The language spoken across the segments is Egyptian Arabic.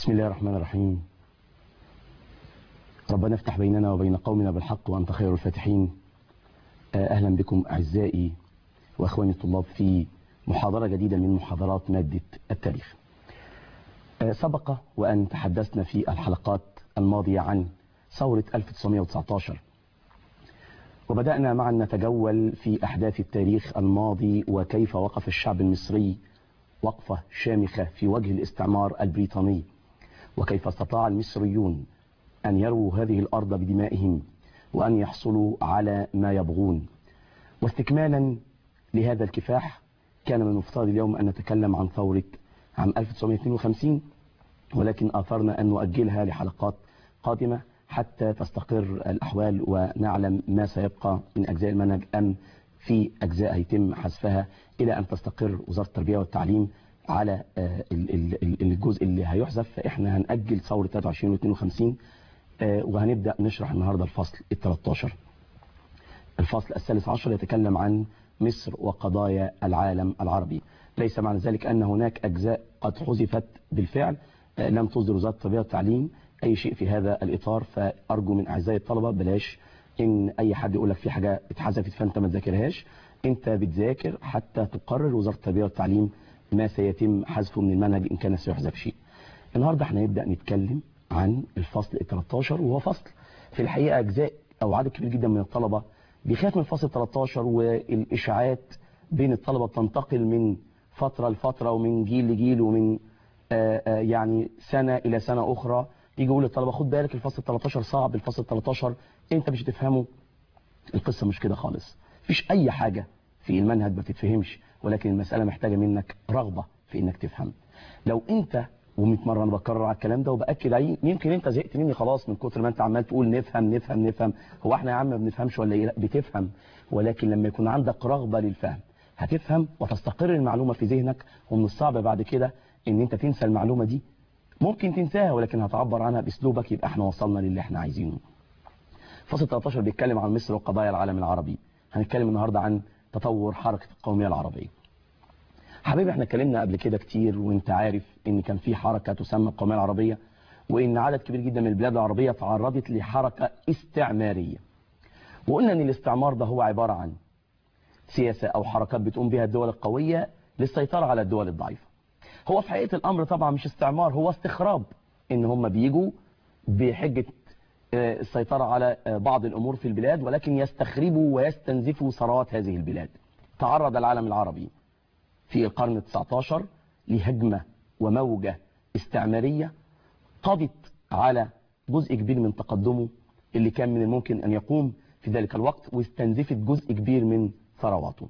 بسم الله الرحمن الرحيم ربنا افتح بيننا وبين قومنا بالحق وأنت خير الفاتحين أهلا بكم أعزائي وأخواني الطلاب في محاضرة جديدة من محاضرات مادة التاريخ سبق وأن تحدثنا في الحلقات الماضية عن ثورة 1919 وبدأنا معا نتجول في أحداث التاريخ الماضي وكيف وقف الشعب المصري وقفة شامخة في وجه الاستعمار البريطاني وكيف استطاع المصريون أن يرووا هذه الأرض بدمائهم وأن يحصلوا على ما يبغون واستكمالا لهذا الكفاح كان من المفترض اليوم أن نتكلم عن ثورة عام 1952 ولكن آثرنا أن نؤجلها لحلقات قادمة حتى تستقر الأحوال ونعلم ما سيبقى من أجزاء المنهج أم في أجزاء هيتم حذفها إلى أن تستقر وزارة التربية والتعليم على الجزء اللي هيحذف فإحنا هنأجل ثورة 23 و 52 وهنبدأ نشرح النهاردة الفصل ال 13 الفصل الثالث عشر يتكلم عن مصر وقضايا العالم العربي ليس معنى ذلك أن هناك أجزاء قد حذفت بالفعل لم تصدر وزارة التربية والتعليم أي شيء في هذا الإطار فأرجو من أعزائي الطلبة بلاش إن أي حد يقول لك في حاجة اتحذفت فأنت ما تذاكرهاش أنت بتذاكر حتى تقرر وزارة التربية والتعليم ما سيتم حذفه من المنهج إن كان سيحذف شيء النهاردة احنا نبدأ نتكلم عن الفصل ال 13 وهو فصل في الحقيقة أجزاء أو عدد كبير جدا من الطلبة بيخاف من الفصل 13 والإشاعات بين الطلبة بتنتقل من فترة لفترة ومن جيل لجيل ومن آآ آآ يعني سنة إلى سنة أخرى يجي يقول للطلبة خد بالك الفصل 13 صعب الفصل 13 أنت مش هتفهمه القصة مش كده خالص مفيش أي حاجة في المنهج ما تتفهمش ولكن المسألة محتاجة منك رغبة في إنك تفهم لو أنت و100 مرة أنا بكرر على الكلام ده وبأكد عليه يمكن أنت زهقت مني خلاص من كتر ما أنت عمال تقول نفهم نفهم نفهم هو احنا يا عم ما بنفهمش ولا إيه بتفهم ولكن لما يكون عندك رغبة للفهم هتفهم وتستقر المعلومة في ذهنك ومن الصعب بعد كده ان انت تنسى المعلومة دي ممكن تنساها ولكن هتعبر عنها باسلوبك يبقى احنا وصلنا للي احنا عايزينه فصل 13 بيتكلم عن مصر وقضايا العالم العربي هنتكلم النهاردة عن تطور حركة القومية العربية حبيبي احنا اتكلمنا قبل كده كتير وانت عارف ان كان في حركة تسمى القومية العربية وان عدد كبير جدا من البلاد العربية تعرضت لحركة استعمارية وقلنا ان الاستعمار ده هو عبارة عن سياسة او حركات بتقوم بها الدول القوية للسيطرة على الدول الضعيفة هو في حقيقة الامر طبعا مش استعمار هو استخراب ان هم بيجوا بحجة السيطرة على بعض الامور في البلاد ولكن يستخربوا ويستنزفوا ثروات هذه البلاد تعرض العالم العربي في القرن ال19 لهجمة وموجة استعمارية قضت على جزء كبير من تقدمه اللي كان من الممكن أن يقوم في ذلك الوقت واستنزفت جزء كبير من ثرواته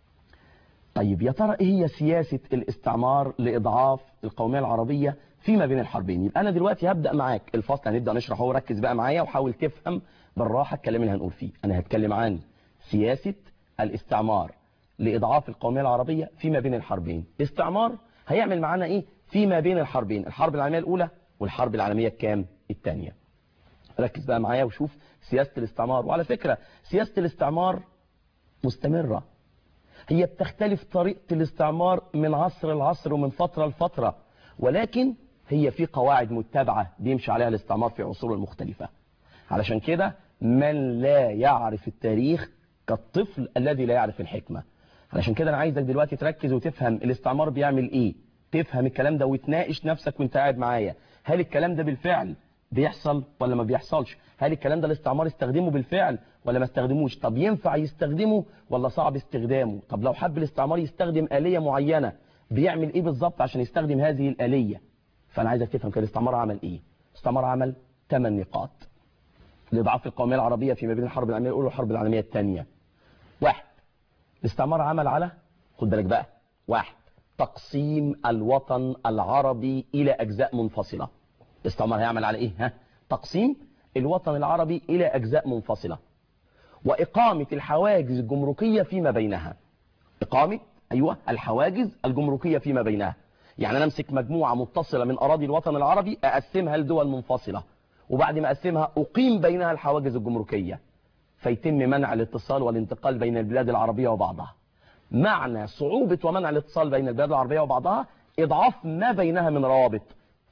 طيب يا ترى ايه هي سياسة الاستعمار لإضعاف القومية العربية فيما بين الحربين يبقى أنا دلوقتي هبدأ معاك الفصل هنبدأ نشرحه وركز بقى معايا وحاول تفهم بالراحة الكلام اللي هنقول فيه أنا هتكلم عن سياسة الاستعمار لإضعاف القومية العربية فيما بين الحربين استعمار هيعمل معانا إيه فيما بين الحربين الحرب العالمية الأولى والحرب العالمية الكام الثانية ركز بقى معايا وشوف سياسة الاستعمار وعلى فكرة سياسة الاستعمار مستمرة هي بتختلف طريقة الاستعمار من عصر لعصر ومن فترة لفترة ولكن هي في قواعد متبعة بيمشي عليها الاستعمار في عصور المختلفة علشان كده من لا يعرف التاريخ كالطفل الذي لا يعرف الحكمة علشان كده انا عايزك دلوقتي تركز وتفهم الاستعمار بيعمل ايه تفهم الكلام ده وتناقش نفسك وانت قاعد معايا هل الكلام ده بالفعل بيحصل ولا ما بيحصلش هل الكلام ده الاستعمار استخدمه بالفعل ولا ما استخدموش طب ينفع يستخدمه ولا صعب استخدامه طب لو حب الاستعمار يستخدم آلية معينة بيعمل ايه بالظبط عشان يستخدم هذه الآلية فانا عايزك تفهم كده الاستعمار عمل ايه الاستعمار عمل 8 نقاط لضعف القومية العربية فيما بين الحرب العالمية الأولى والحرب العالمية الثانية واحد الاستعمار عمل على خد بالك بقى واحد تقسيم الوطن العربي إلى أجزاء منفصلة الاستعمار هيعمل على إيه ها؟ تقسيم الوطن العربي إلى أجزاء منفصلة وإقامة الحواجز الجمركية فيما بينها إقامة أيوة الحواجز الجمركية فيما بينها يعني أنا أمسك مجموعة متصلة من أراضي الوطن العربي أقسمها لدول منفصلة وبعد ما أقسمها أقيم بينها الحواجز الجمركية فيتم منع الاتصال والانتقال بين البلاد العربية وبعضها معنى صعوبة ومنع الاتصال بين البلاد العربية وبعضها إضعاف ما بينها من روابط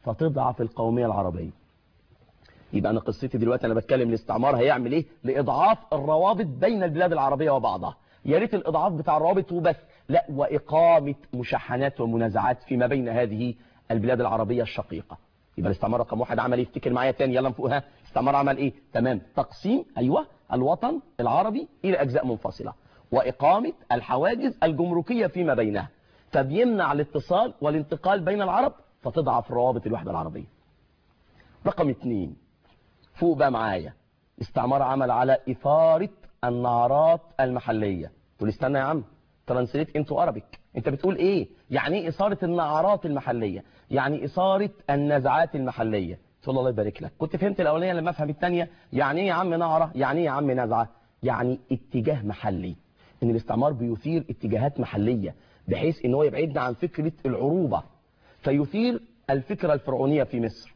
فتضعف القومية العربية يبقى أنا قصتي دلوقتي أنا بتكلم الاستعمار هيعمل إيه لإضعاف الروابط بين البلاد العربية وبعضها يا ريت الإضعاف بتاع الروابط وبس لا وإقامة مشاحنات ومنازعات فيما بين هذه البلاد العربية الشقيقة يبقى الاستعمار رقم واحد عمل ايه افتكر معايا تاني يلا نفوقها الاستعمار عمل ايه تمام تقسيم ايوه الوطن العربي الى اجزاء منفصله واقامه الحواجز الجمركيه فيما بينها فبيمنع الاتصال والانتقال بين العرب فتضعف روابط الوحده العربيه رقم اتنين فوق بقى معايا استعمار عمل على اثاره النعرات المحليه تقول استنى يا عم ترانسليت انتو ارابيك انت بتقول ايه يعني ايه اثاره النعرات المحليه يعني اثاره النزعات المحليه تقول الله يبارك لك كنت فهمت الاولانيه لما افهم الثانيه يعني ايه يا عم نعره يعني ايه يا عم نزعه يعني اتجاه محلي ان الاستعمار بيثير اتجاهات محليه بحيث ان هو يبعدنا عن فكره العروبه فيثير الفكره الفرعونيه في مصر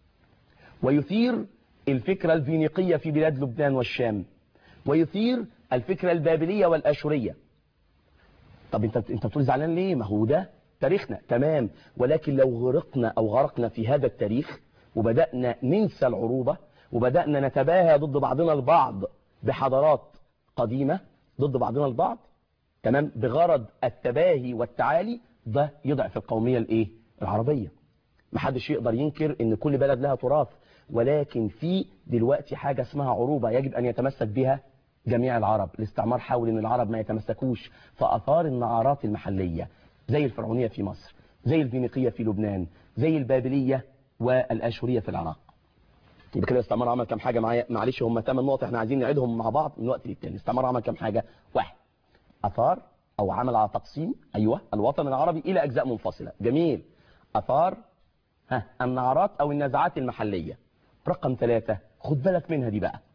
ويثير الفكره الفينيقيه في بلاد لبنان والشام ويثير الفكره البابليه والاشوريه طب انت انت بتقول زعلان ليه ما هو ده تاريخنا تمام ولكن لو غرقنا او غرقنا في هذا التاريخ وبدانا ننسى العروبه وبدانا نتباهى ضد بعضنا البعض بحضارات قديمه ضد بعضنا البعض تمام بغرض التباهي والتعالي ده يضعف القوميه الايه العربيه محدش يقدر ينكر ان كل بلد لها تراث ولكن في دلوقتي حاجه اسمها عروبه يجب ان يتمسك بها جميع العرب الاستعمار حاول ان العرب ما يتمسكوش فاثار النعرات المحليه زي الفرعونيه في مصر زي الفينيقيه في لبنان زي البابليه والاشوريه في العراق يبقى كده الاستعمار عمل كام حاجه معايا معلش هم ثمان نقط احنا عايزين نعيدهم مع بعض من وقت للتاني الاستعمار عمل كام حاجه واحد اثار او عمل على تقسيم ايوه الوطن العربي الى اجزاء منفصله جميل اثار ها النعرات او النزعات المحليه رقم ثلاثة خد بالك منها دي بقى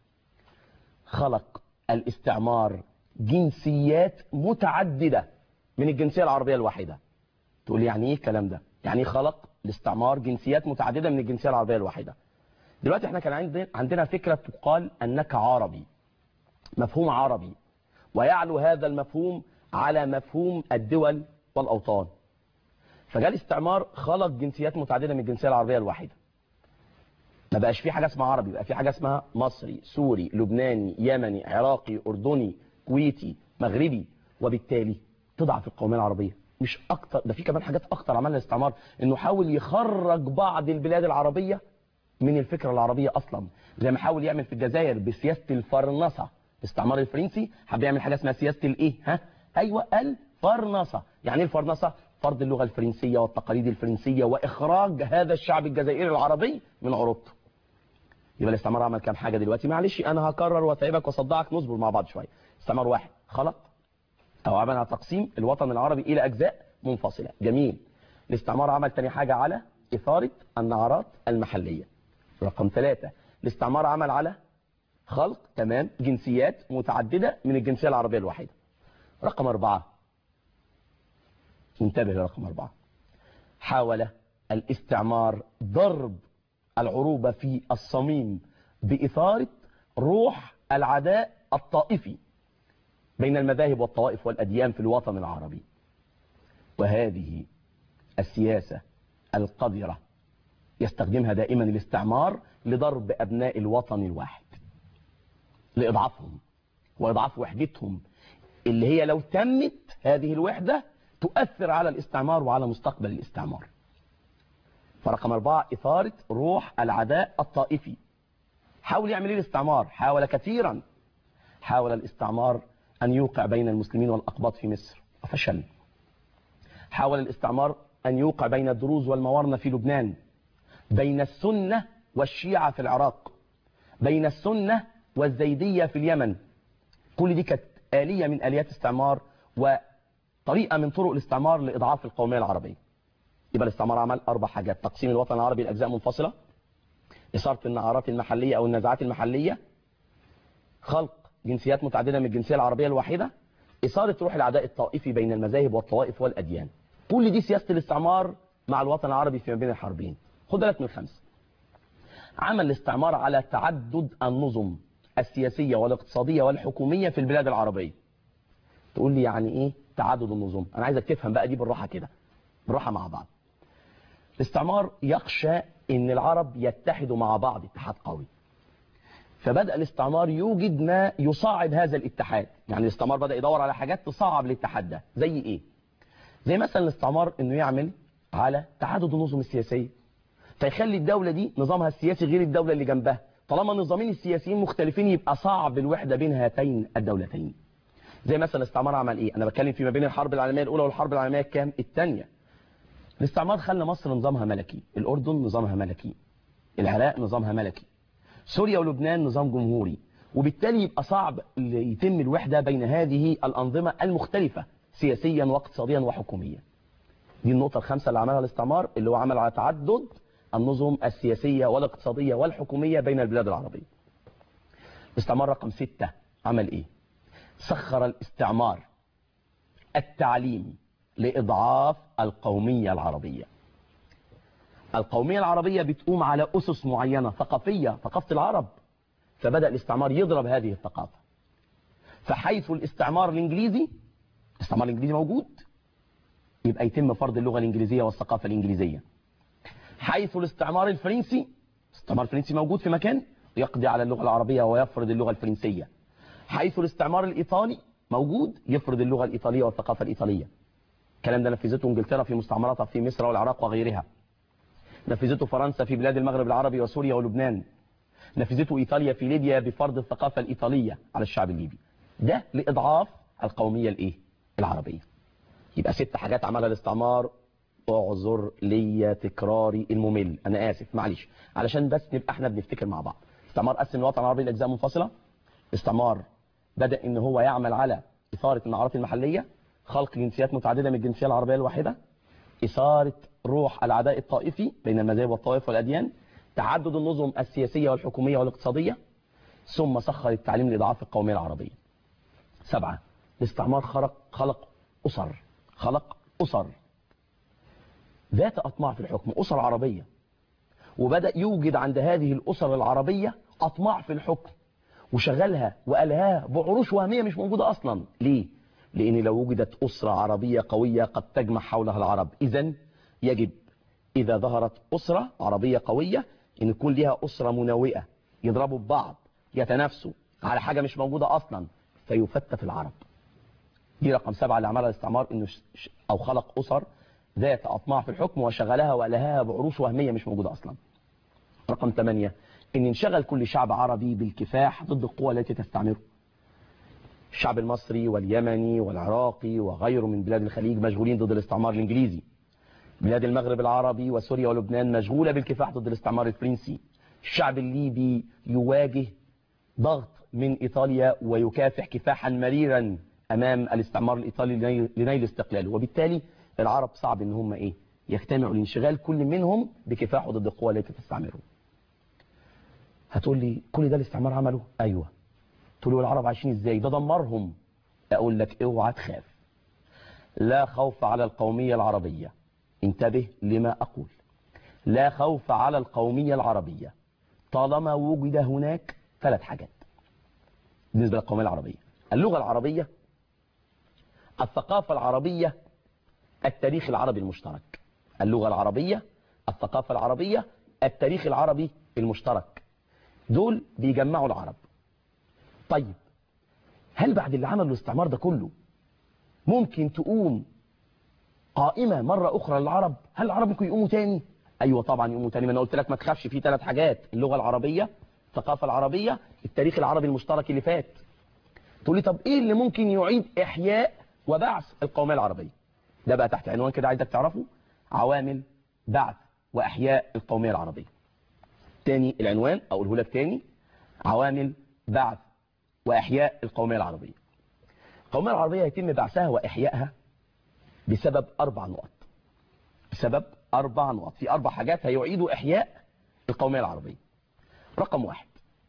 خلق الاستعمار جنسيات متعددة من الجنسية العربية الواحدة تقول يعني ايه الكلام ده يعني ايه خلق الاستعمار جنسيات متعددة من الجنسية العربية الواحدة دلوقتي احنا كان عندنا عندنا فكرة تقال انك عربي مفهوم عربي ويعلو هذا المفهوم على مفهوم الدول والاوطان فجاء الاستعمار خلق جنسيات متعددة من الجنسية العربية الواحدة ما بقاش في حاجة اسمها عربي بقى في حاجة اسمها مصري سوري لبناني يمني عراقي أردني كويتي مغربي وبالتالي تضعف القومية العربية مش أكتر ده في كمان حاجات أكتر عملها الاستعمار إنه حاول يخرج بعض البلاد العربية من الفكرة العربية أصلا زي ما حاول يعمل في الجزائر بسياسة الفرنسة الاستعمار الفرنسي حب يعمل حاجة اسمها سياسة الإيه ها أيوة الفرنسة يعني ايه الفرنسة فرض اللغة الفرنسية والتقاليد الفرنسية وإخراج هذا الشعب الجزائري العربي من عروبته يبقى الاستعمار عمل كام حاجة دلوقتي معلش أنا هكرر وأتعبك وأصدعك نصبر مع بعض شوية استعمار واحد خلق أو عمل على تقسيم الوطن العربي إلى أجزاء منفصلة جميل الاستعمار عمل تاني حاجة على إثارة النعرات المحلية رقم ثلاثة الاستعمار عمل على خلق تمام جنسيات متعددة من الجنسية العربية الواحدة رقم أربعة انتبه لرقم أربعة حاول الاستعمار ضرب العروبة في الصميم بإثارة روح العداء الطائفي بين المذاهب والطوائف والأديان في الوطن العربي وهذه السياسة القذرة يستخدمها دائما الاستعمار لضرب أبناء الوطن الواحد لإضعافهم وإضعاف وحدتهم اللي هي لو تمت هذه الوحدة تؤثر على الاستعمار وعلى مستقبل الاستعمار فرقم أربعة إثارة روح العداء الطائفي حاول يعمل ايه الاستعمار حاول كثيرا حاول الاستعمار أن يوقع بين المسلمين والأقباط في مصر وفشل حاول الاستعمار أن يوقع بين الدروز والموارنة في لبنان بين السنة والشيعة في العراق بين السنة والزيدية في اليمن كل دي كانت آلية من آليات استعمار وطريقة من طرق الاستعمار لإضعاف القومية العربية يبقى الاستعمار عمل أربع حاجات تقسيم الوطن العربي لأجزاء منفصلة إثارة النعرات المحلية أو النزاعات المحلية خلق جنسيات متعددة من الجنسية العربية الواحدة إثارة روح العداء الطائفي بين المذاهب والطوائف والأديان كل دي سياسة الاستعمار مع الوطن العربي فيما بين الحربين خد بالك من خمسة عمل الاستعمار على تعدد النظم السياسية والاقتصادية والحكومية في البلاد العربية تقول لي يعني ايه تعدد النظم انا عايزك تفهم بقى دي بالراحة كده بالراحة مع بعض الاستعمار يخشى ان العرب يتحدوا مع بعض اتحاد قوي فبدأ الاستعمار يوجد ما يصعب هذا الاتحاد يعني الاستعمار بدأ يدور على حاجات تصعب الاتحاد ده زي ايه زي مثلا الاستعمار انه يعمل على تعدد النظم السياسية فيخلي الدولة دي نظامها السياسي غير الدولة اللي جنبها طالما النظامين السياسيين مختلفين يبقى صعب الوحدة بين هاتين الدولتين زي مثلا الاستعمار عمل ايه انا بتكلم في ما بين الحرب العالمية الاولى والحرب العالمية الكام الثانيه الاستعمار خلى مصر نظامها ملكي الاردن نظامها ملكي العراق نظامها ملكي سوريا ولبنان نظام جمهوري وبالتالي يبقى صعب يتم الوحدة بين هذه الأنظمة المختلفة سياسيا واقتصاديا وحكوميا دي النقطة الخامسة اللي عملها الاستعمار اللي هو عمل على تعدد النظم السياسية والاقتصادية والحكومية بين البلاد العربية الاستعمار رقم ستة عمل ايه سخر الاستعمار التعليم لإضعاف القومية العربية القومية العربية بتقوم على أسس معينة ثقافية ثقافة العرب فبدأ الاستعمار يضرب هذه الثقافة فحيث الاستعمار الإنجليزي الاستعمار الإنجليزي موجود يبقى يتم فرض اللغة الإنجليزية والثقافة الإنجليزية حيث الاستعمار الفرنسي الاستعمار الفرنسي موجود في مكان يقضي على اللغة العربية ويفرض اللغة الفرنسية حيث الاستعمار الإيطالي موجود يفرض اللغة الإيطالية والثقافة الإيطالية الكلام ده نفذته انجلترا في مستعمراتها في مصر والعراق وغيرها نفذته فرنسا في بلاد المغرب العربي وسوريا ولبنان نفذته إيطاليا في ليبيا بفرض الثقافة الإيطالية على الشعب الليبي ده لإضعاف القومية الإيه؟ العربية يبقى ست حاجات عملها الاستعمار اعذر ليا تكراري الممل أنا آسف معلش علشان بس نبقى احنا بنفتكر مع بعض استعمار قسم الوطن العربي لأجزاء منفصلة استعمار بدأ ان هو يعمل على إثارة النعرات المحلية خلق جنسيات متعددة من الجنسية العربية الواحدة إثارة روح العداء الطائفي بين المذاهب والطوائف والأديان تعدد النظم السياسية والحكومية والاقتصادية ثم سخر التعليم لإضعاف القومية العربية سبعة الاستعمار خلق خلق أسر خلق أسر ذات أطماع في الحكم أسر عربية وبدأ يوجد عند هذه الأسر العربية أطماع في الحكم وشغلها وألهاها بعروش وهمية مش موجودة أصلا ليه؟ لأن لو وجدت أسرة عربية قوية قد تجمع حولها العرب إذا يجب إذا ظهرت أسرة عربية قوية أن يكون لها أسرة مناوئة يضربوا ببعض يتنافسوا على حاجة مش موجودة أصلا فيفتت العرب دي رقم سبعة اللي عملها الاستعمار إنه ش... أو خلق أسر ذات أطماع في الحكم وشغلها وألهاها بعروش وهمية مش موجودة أصلا رقم ثمانية إن انشغل كل شعب عربي بالكفاح ضد القوى التي تستعمره الشعب المصري واليمني والعراقي وغيره من بلاد الخليج مشغولين ضد الاستعمار الإنجليزي بلاد المغرب العربي وسوريا ولبنان مشغولة بالكفاح ضد الاستعمار الفرنسي الشعب الليبي يواجه ضغط من إيطاليا ويكافح كفاحا مريرا أمام الاستعمار الإيطالي لنيل استقلاله وبالتالي العرب صعب ان هم ايه يجتمعوا لانشغال كل منهم بكفاحه ضد القوى التي تستعمره هتقول لي كل ده الاستعمار عمله ايوه تقول لي العرب عايشين ازاي ده دمرهم اقول لك اوعى تخاف لا خوف على القومية العربية انتبه لما اقول لا خوف على القومية العربية طالما وجد هناك ثلاث حاجات بالنسبة للقومية العربية اللغة العربية الثقافة العربية التاريخ العربي المشترك اللغة العربية الثقافة العربية التاريخ العربي المشترك دول بيجمعوا العرب طيب هل بعد اللي عمله الاستعمار ده كله ممكن تقوم قائمة مرة أخرى للعرب هل العرب ممكن يقوموا تاني أيوة طبعا يقوموا تاني ما أنا قلت لك ما تخافش في ثلاث حاجات اللغة العربية الثقافة العربية التاريخ العربي المشترك اللي فات تقول لي طب إيه اللي ممكن يعيد إحياء وبعث القومية العربية ده بقى تحت عنوان كده عايزك تعرفه عوامل بعث وأحياء القومية العربية تاني العنوان أقوله لك تاني عوامل بعث وإحياء القومية العربية القومية العربية يتم بعثها وإحيائها بسبب أربع نقط بسبب أربع نقط في أربع حاجات هيعيدوا إحياء القومية العربية رقم واحد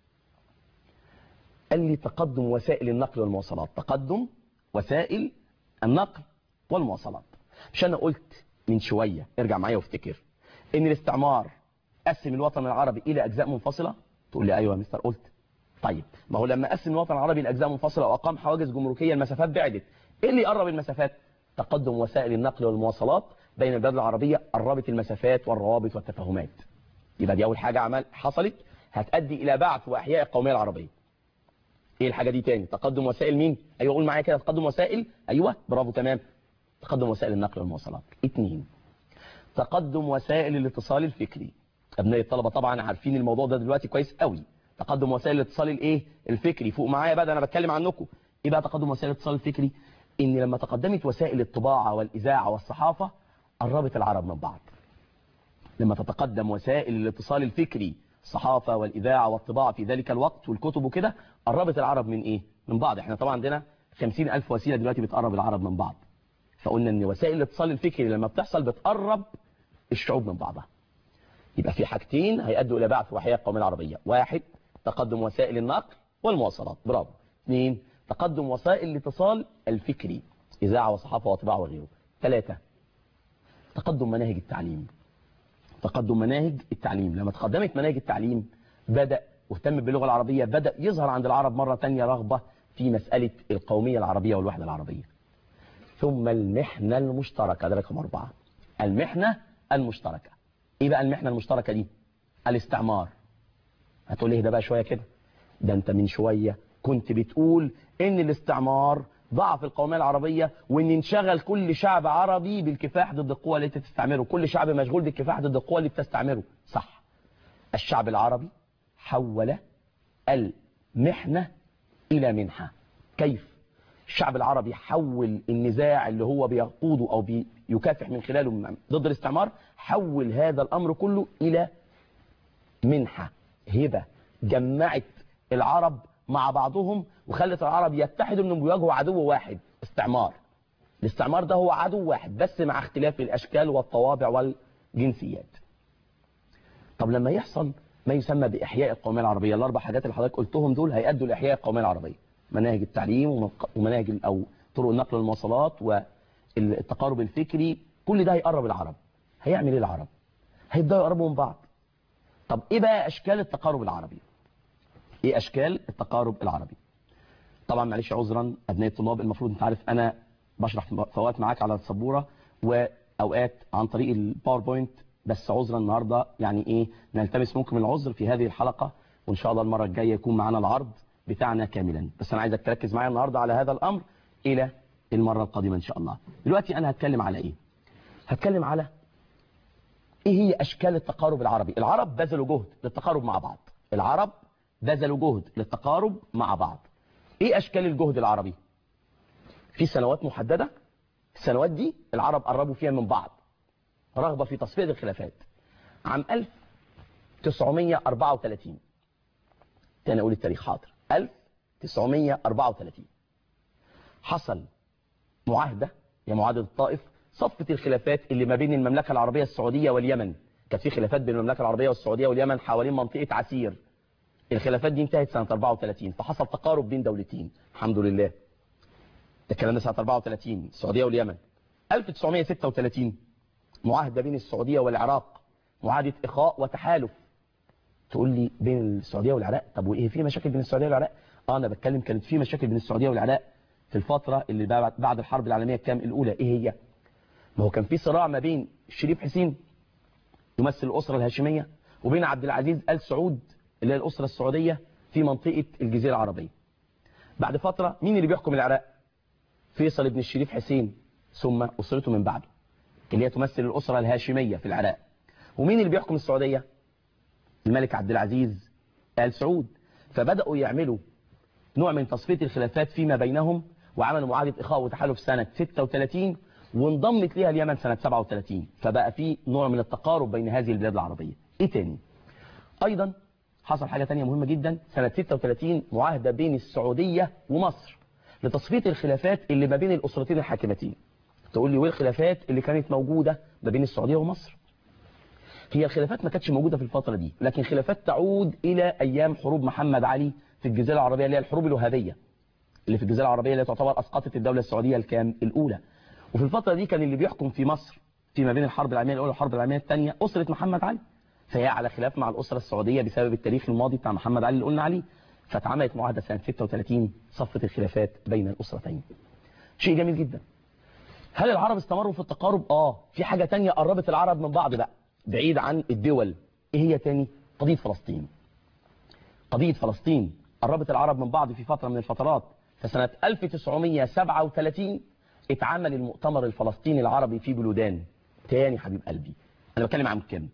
قال لي تقدم وسائل النقل والمواصلات تقدم وسائل النقل والمواصلات مش أنا قلت من شوية ارجع معايا وافتكر ان الاستعمار قسم الوطن العربي الى اجزاء منفصلة تقول لي ايوه يا مستر قلت طيب ما هو لما قسم الوطن العربي لاجزاء منفصلة واقام حواجز جمركية المسافات بعدت ايه اللي يقرب المسافات تقدم وسائل النقل والمواصلات بين البلاد العربية قربت المسافات والروابط والتفاهمات يبقى دي اول حاجه عمل حصلت هتؤدي الى بعث واحياء القوميه العربيه ايه الحاجه دي تاني تقدم وسائل مين ايوه قول معايا كده تقدم وسائل ايوه برافو تمام تقدم وسائل النقل والمواصلات اتنين تقدم وسائل الاتصال الفكري ابناء الطلبه طبعا عارفين الموضوع ده دلوقتي كويس قوي تقدم وسائل الاتصال الايه الفكري فوق معايا بقى ده انا بتكلم عنكم ايه بقى تقدم وسائل الاتصال الفكري ان لما تقدمت وسائل الطباعه والاذاعه والصحافه قربت العرب من بعض لما تتقدم وسائل الاتصال الفكري الصحافة والإذاعة والطباعة في ذلك الوقت والكتب وكده قربت العرب من إيه؟ من بعض احنا طبعا عندنا خمسين ألف وسيلة دلوقتي بتقرب العرب من بعض فقلنا ان وسائل الاتصال الفكري لما بتحصل بتقرب الشعوب من بعضها يبقى في حاجتين هيأدوا إلى بعث وحياة القومية العربية واحد تقدم وسائل النقل والمواصلات برافو اثنين تقدم وسائل الاتصال الفكري إذاعة وصحافة وطباعة وغيره ثلاثة تقدم مناهج التعليم تقدم مناهج التعليم لما تقدمت مناهج التعليم بدأ واهتم باللغة العربية بدأ يظهر عند العرب مرة تانية رغبة في مسألة القومية العربية والوحدة العربية ثم المحنة المشتركة ده رقم أربعة المحنة المشتركة إيه بقى المحنة المشتركة دي الاستعمار هتقول لي ده بقى شوية كده ده أنت من شوية كنت بتقول إن الاستعمار ضعف القومية العربية وان انشغل كل شعب عربي بالكفاح ضد القوى التي تستعمره كل شعب مشغول بالكفاح ضد القوى اللي بتستعمره صح الشعب العربي حول المحنة إلى منحة كيف الشعب العربي حول النزاع اللي هو بيقوده أو بيكافح من خلاله ضد الاستعمار حول هذا الأمر كله إلى منحة هبة جمعت العرب مع بعضهم وخلت العرب يتحدوا انهم بيواجهوا عدو واحد استعمار الاستعمار ده هو عدو واحد بس مع اختلاف الاشكال والطوابع والجنسيات طب لما يحصل ما يسمى باحياء القوميه العربيه الاربع حاجات اللي حضرتك قلتهم دول هيأدوا لاحياء القوميه العربيه مناهج التعليم ومناهج او طرق النقل والمواصلات والتقارب الفكري كل ده هيقرب العرب هيعمل ايه العرب هيبداوا يقربوا من بعض طب ايه بقى اشكال التقارب العربي ايه اشكال التقارب العربي طبعا معلش عذرا ابناء الطلاب المفروض انت عارف انا بشرح في اوقات معاك على السبوره واوقات عن طريق الباوربوينت بس عذرا النهارده يعني ايه نلتمس منكم العذر في هذه الحلقه وان شاء الله المره الجايه يكون معانا العرض بتاعنا كاملا بس انا عايزك تركز معايا النهارده على هذا الامر الى المره القادمه ان شاء الله دلوقتي انا هتكلم على ايه هتكلم على ايه هي اشكال التقارب العربي العرب بذلوا جهد للتقارب مع بعض العرب بذلوا جهد للتقارب مع بعض ايه اشكال الجهد العربي في سنوات محددة السنوات دي العرب قربوا فيها من بعض رغبة في تصفية الخلافات عام 1934 تاني اقول التاريخ حاضر 1934 حصل معاهدة يا معاهدة الطائف صفت الخلافات اللي ما بين المملكة العربية السعودية واليمن كانت في خلافات بين المملكة العربية والسعودية واليمن حوالين منطقة عسير الخلافات دي انتهت سنة 34 فحصل تقارب بين دولتين الحمد لله ده الكلام ده سنة 34 السعودية واليمن 1936 معاهدة بين السعودية والعراق معاهدة إخاء وتحالف تقول لي بين السعودية والعراق طب وإيه في مشاكل بين السعودية والعراق آه أنا بتكلم كانت في مشاكل بين السعودية والعراق في الفترة اللي بعد الحرب العالمية الكام الأولى إيه هي ما هو كان في صراع ما بين الشريف حسين يمثل الأسرة الهاشمية وبين عبد العزيز آل سعود اللي هي الأسرة السعودية في منطقة الجزيرة العربية بعد فترة مين اللي بيحكم العراق فيصل بن الشريف حسين ثم أسرته من بعده اللي هي تمثل الأسرة الهاشمية في العراق ومين اللي بيحكم السعودية الملك عبد العزيز آل سعود فبدأوا يعملوا نوع من تصفية الخلافات فيما بينهم وعملوا معاهدة إخاء وتحالف سنة 36 وانضمت ليها اليمن سنة 37 فبقى في نوع من التقارب بين هذه البلاد العربية ايه تاني ايضا حصل حاجة تانية مهمة جدا سنة 36 معاهدة بين السعودية ومصر لتصفية الخلافات اللي ما بين الأسرتين الحاكمتين تقول لي وايه الخلافات اللي كانت موجودة ما بين السعودية ومصر هي الخلافات ما كانتش موجودة في الفترة دي لكن خلافات تعود إلى أيام حروب محمد علي في الجزيرة العربية اللي هي الحروب الوهابية اللي في الجزيرة العربية اللي تعتبر أسقطت الدولة السعودية الكام الأولى وفي الفترة دي كان اللي بيحكم في مصر فيما بين الحرب العالمية الأولى والحرب العالمية الثانية أسرة محمد علي فهي على خلاف مع الأسرة السعودية بسبب التاريخ الماضي بتاع محمد علي اللي قلنا عليه فاتعملت معاهدة سنة 36 صفت الخلافات بين الأسرتين شيء جميل جدا هل العرب استمروا في التقارب؟ آه في حاجة تانية قربت العرب من بعض بقى بعيد عن الدول ايه هي تاني قضية فلسطين قضية فلسطين قربت العرب من بعض في فترة من الفترات فسنة 1937 اتعمل المؤتمر الفلسطيني العربي في بلودان تاني حبيب قلبي انا بتكلم عن كام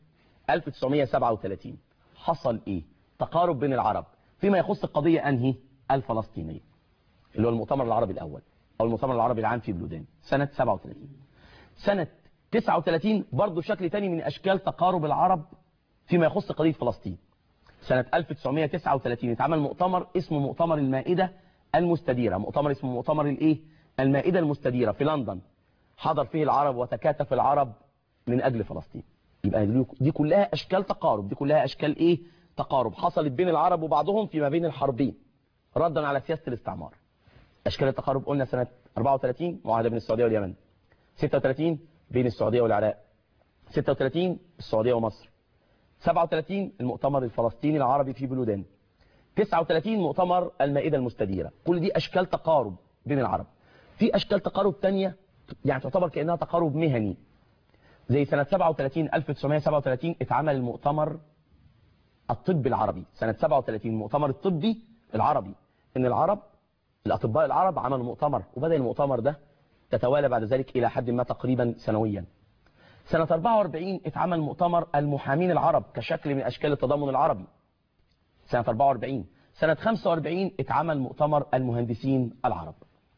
1937 حصل ايه تقارب بين العرب فيما يخص القضية انهي الفلسطينية اللي هو المؤتمر العربي الاول او المؤتمر العربي العام في بلودان سنة 37 سنة 39 برضه شكل تاني من اشكال تقارب العرب فيما يخص قضية فلسطين سنة 1939 اتعمل مؤتمر اسمه مؤتمر المائدة المستديرة مؤتمر اسمه مؤتمر الايه المائدة المستديرة في لندن حضر فيه العرب وتكاتف العرب من اجل فلسطين يبقى دي كلها اشكال تقارب دي كلها اشكال ايه تقارب حصلت بين العرب وبعضهم فيما بين الحربين ردا على سياسة الاستعمار اشكال التقارب قلنا سنة 34 معاهدة بين السعودية واليمن 36 بين السعودية والعراق 36 السعودية ومصر 37 المؤتمر الفلسطيني العربي في بلودان 39 مؤتمر المائدة المستديرة كل دي أشكال تقارب بين العرب في أشكال تقارب تانية يعني تعتبر كأنها تقارب مهني زي سنة 37 1937 اتعمل المؤتمر الطبي العربي سنة 37 المؤتمر الطبي العربي ان العرب الأطباء العرب عملوا مؤتمر وبدأ المؤتمر ده تتوالى بعد ذلك إلى حد ما تقريبا سنويا سنة 44 اتعمل مؤتمر المحامين العرب كشكل من أشكال التضامن العربي سنة 44 سنة 45 اتعمل مؤتمر المهندسين العرب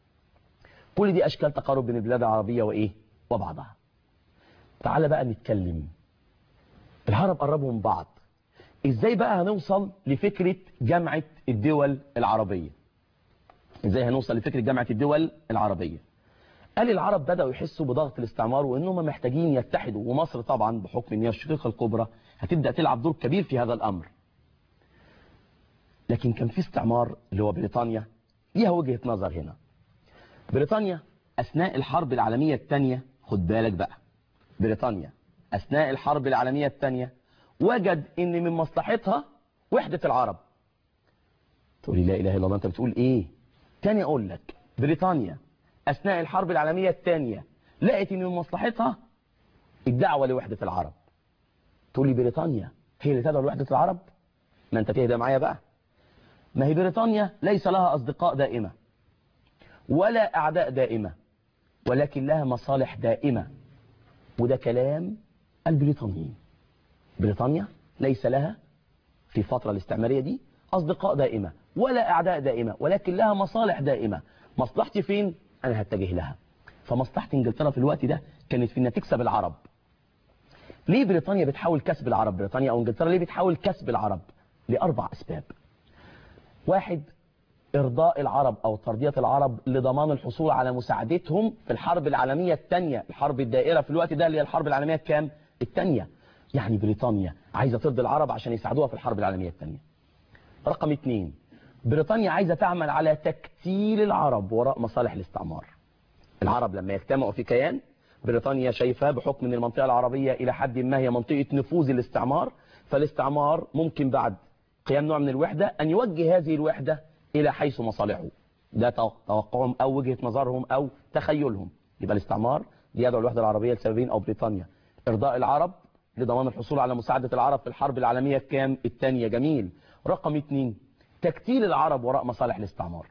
كل دي أشكال تقارب بين البلاد العربية وإيه وبعضها تعال بقى نتكلم العرب قربوا من بعض ازاي بقى هنوصل لفكرة جامعة الدول العربية ازاي هنوصل لفكرة جامعة الدول العربية قال العرب بدأوا يحسوا بضغط الاستعمار وانهم محتاجين يتحدوا ومصر طبعا بحكم ان هي الشقيقة الكبرى هتبدأ تلعب دور كبير في هذا الامر لكن كان في استعمار اللي هو بريطانيا ليها وجهة نظر هنا بريطانيا اثناء الحرب العالمية الثانية خد بالك بقى بريطانيا اثناء الحرب العالمية الثانية وجد ان من مصلحتها وحدة العرب تقولي لا اله الا الله انت بتقول ايه تاني اقول لك بريطانيا اثناء الحرب العالمية الثانية لقت ان من مصلحتها الدعوة لوحدة العرب تقولي بريطانيا هي اللي تدعو لوحدة العرب ما انت تهدى معايا بقى ما هي بريطانيا ليس لها اصدقاء دائمة ولا اعداء دائمة ولكن لها مصالح دائمة وده كلام البريطانيين بريطانيا ليس لها في الفترة الاستعمارية دي أصدقاء دائمة ولا أعداء دائمة ولكن لها مصالح دائمة مصلحتي فين؟ أنا هتجه لها فمصلحة إنجلترا في الوقت ده كانت في إنها تكسب العرب ليه بريطانيا بتحاول كسب العرب بريطانيا أو إنجلترا ليه بتحاول كسب العرب لأربع أسباب واحد إرضاء العرب أو ترضية العرب لضمان الحصول على مساعدتهم في الحرب العالمية الثانية الحرب الدائرة في الوقت ده اللي هي الحرب العالمية الكام؟ الثانية يعني بريطانيا عايزة ترضي العرب عشان يساعدوها في الحرب العالمية الثانية رقم اثنين بريطانيا عايزة تعمل على تكتيل العرب وراء مصالح الاستعمار العرب لما يجتمعوا في كيان بريطانيا شايفاه بحكم ان المنطقة العربية الى حد ما هي منطقة نفوذ الاستعمار فالاستعمار ممكن بعد قيام نوع من الوحدة ان يوجه هذه الوحدة الى حيث مصالحه ده توقعهم او وجهة نظرهم او تخيلهم يبقى الاستعمار بيدعو الوحدة العربية لسببين او بريطانيا ارضاء العرب لضمان الحصول على مساعدة العرب في الحرب العالمية الكام الثانية جميل رقم اثنين تكتيل العرب وراء مصالح الاستعمار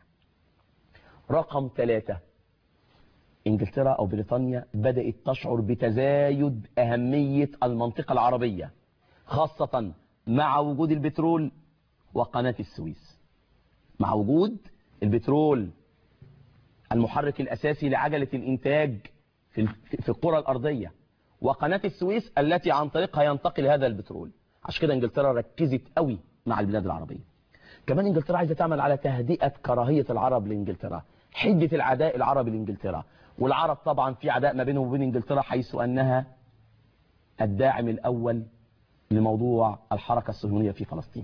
رقم ثلاثة انجلترا او بريطانيا بدأت تشعر بتزايد اهمية المنطقة العربية خاصة مع وجود البترول وقناة السويس مع وجود البترول المحرك الاساسي لعجلة الانتاج في في القرى الارضية وقناة السويس التي عن طريقها ينتقل هذا البترول عشان كده انجلترا ركزت قوي مع البلاد العربية كمان انجلترا عايزة تعمل على تهدئة كراهية العرب لانجلترا حدة العداء العربي لانجلترا والعرب طبعا في عداء ما بينهم وبين انجلترا حيث انها الداعم الاول لموضوع الحركة الصهيونية في فلسطين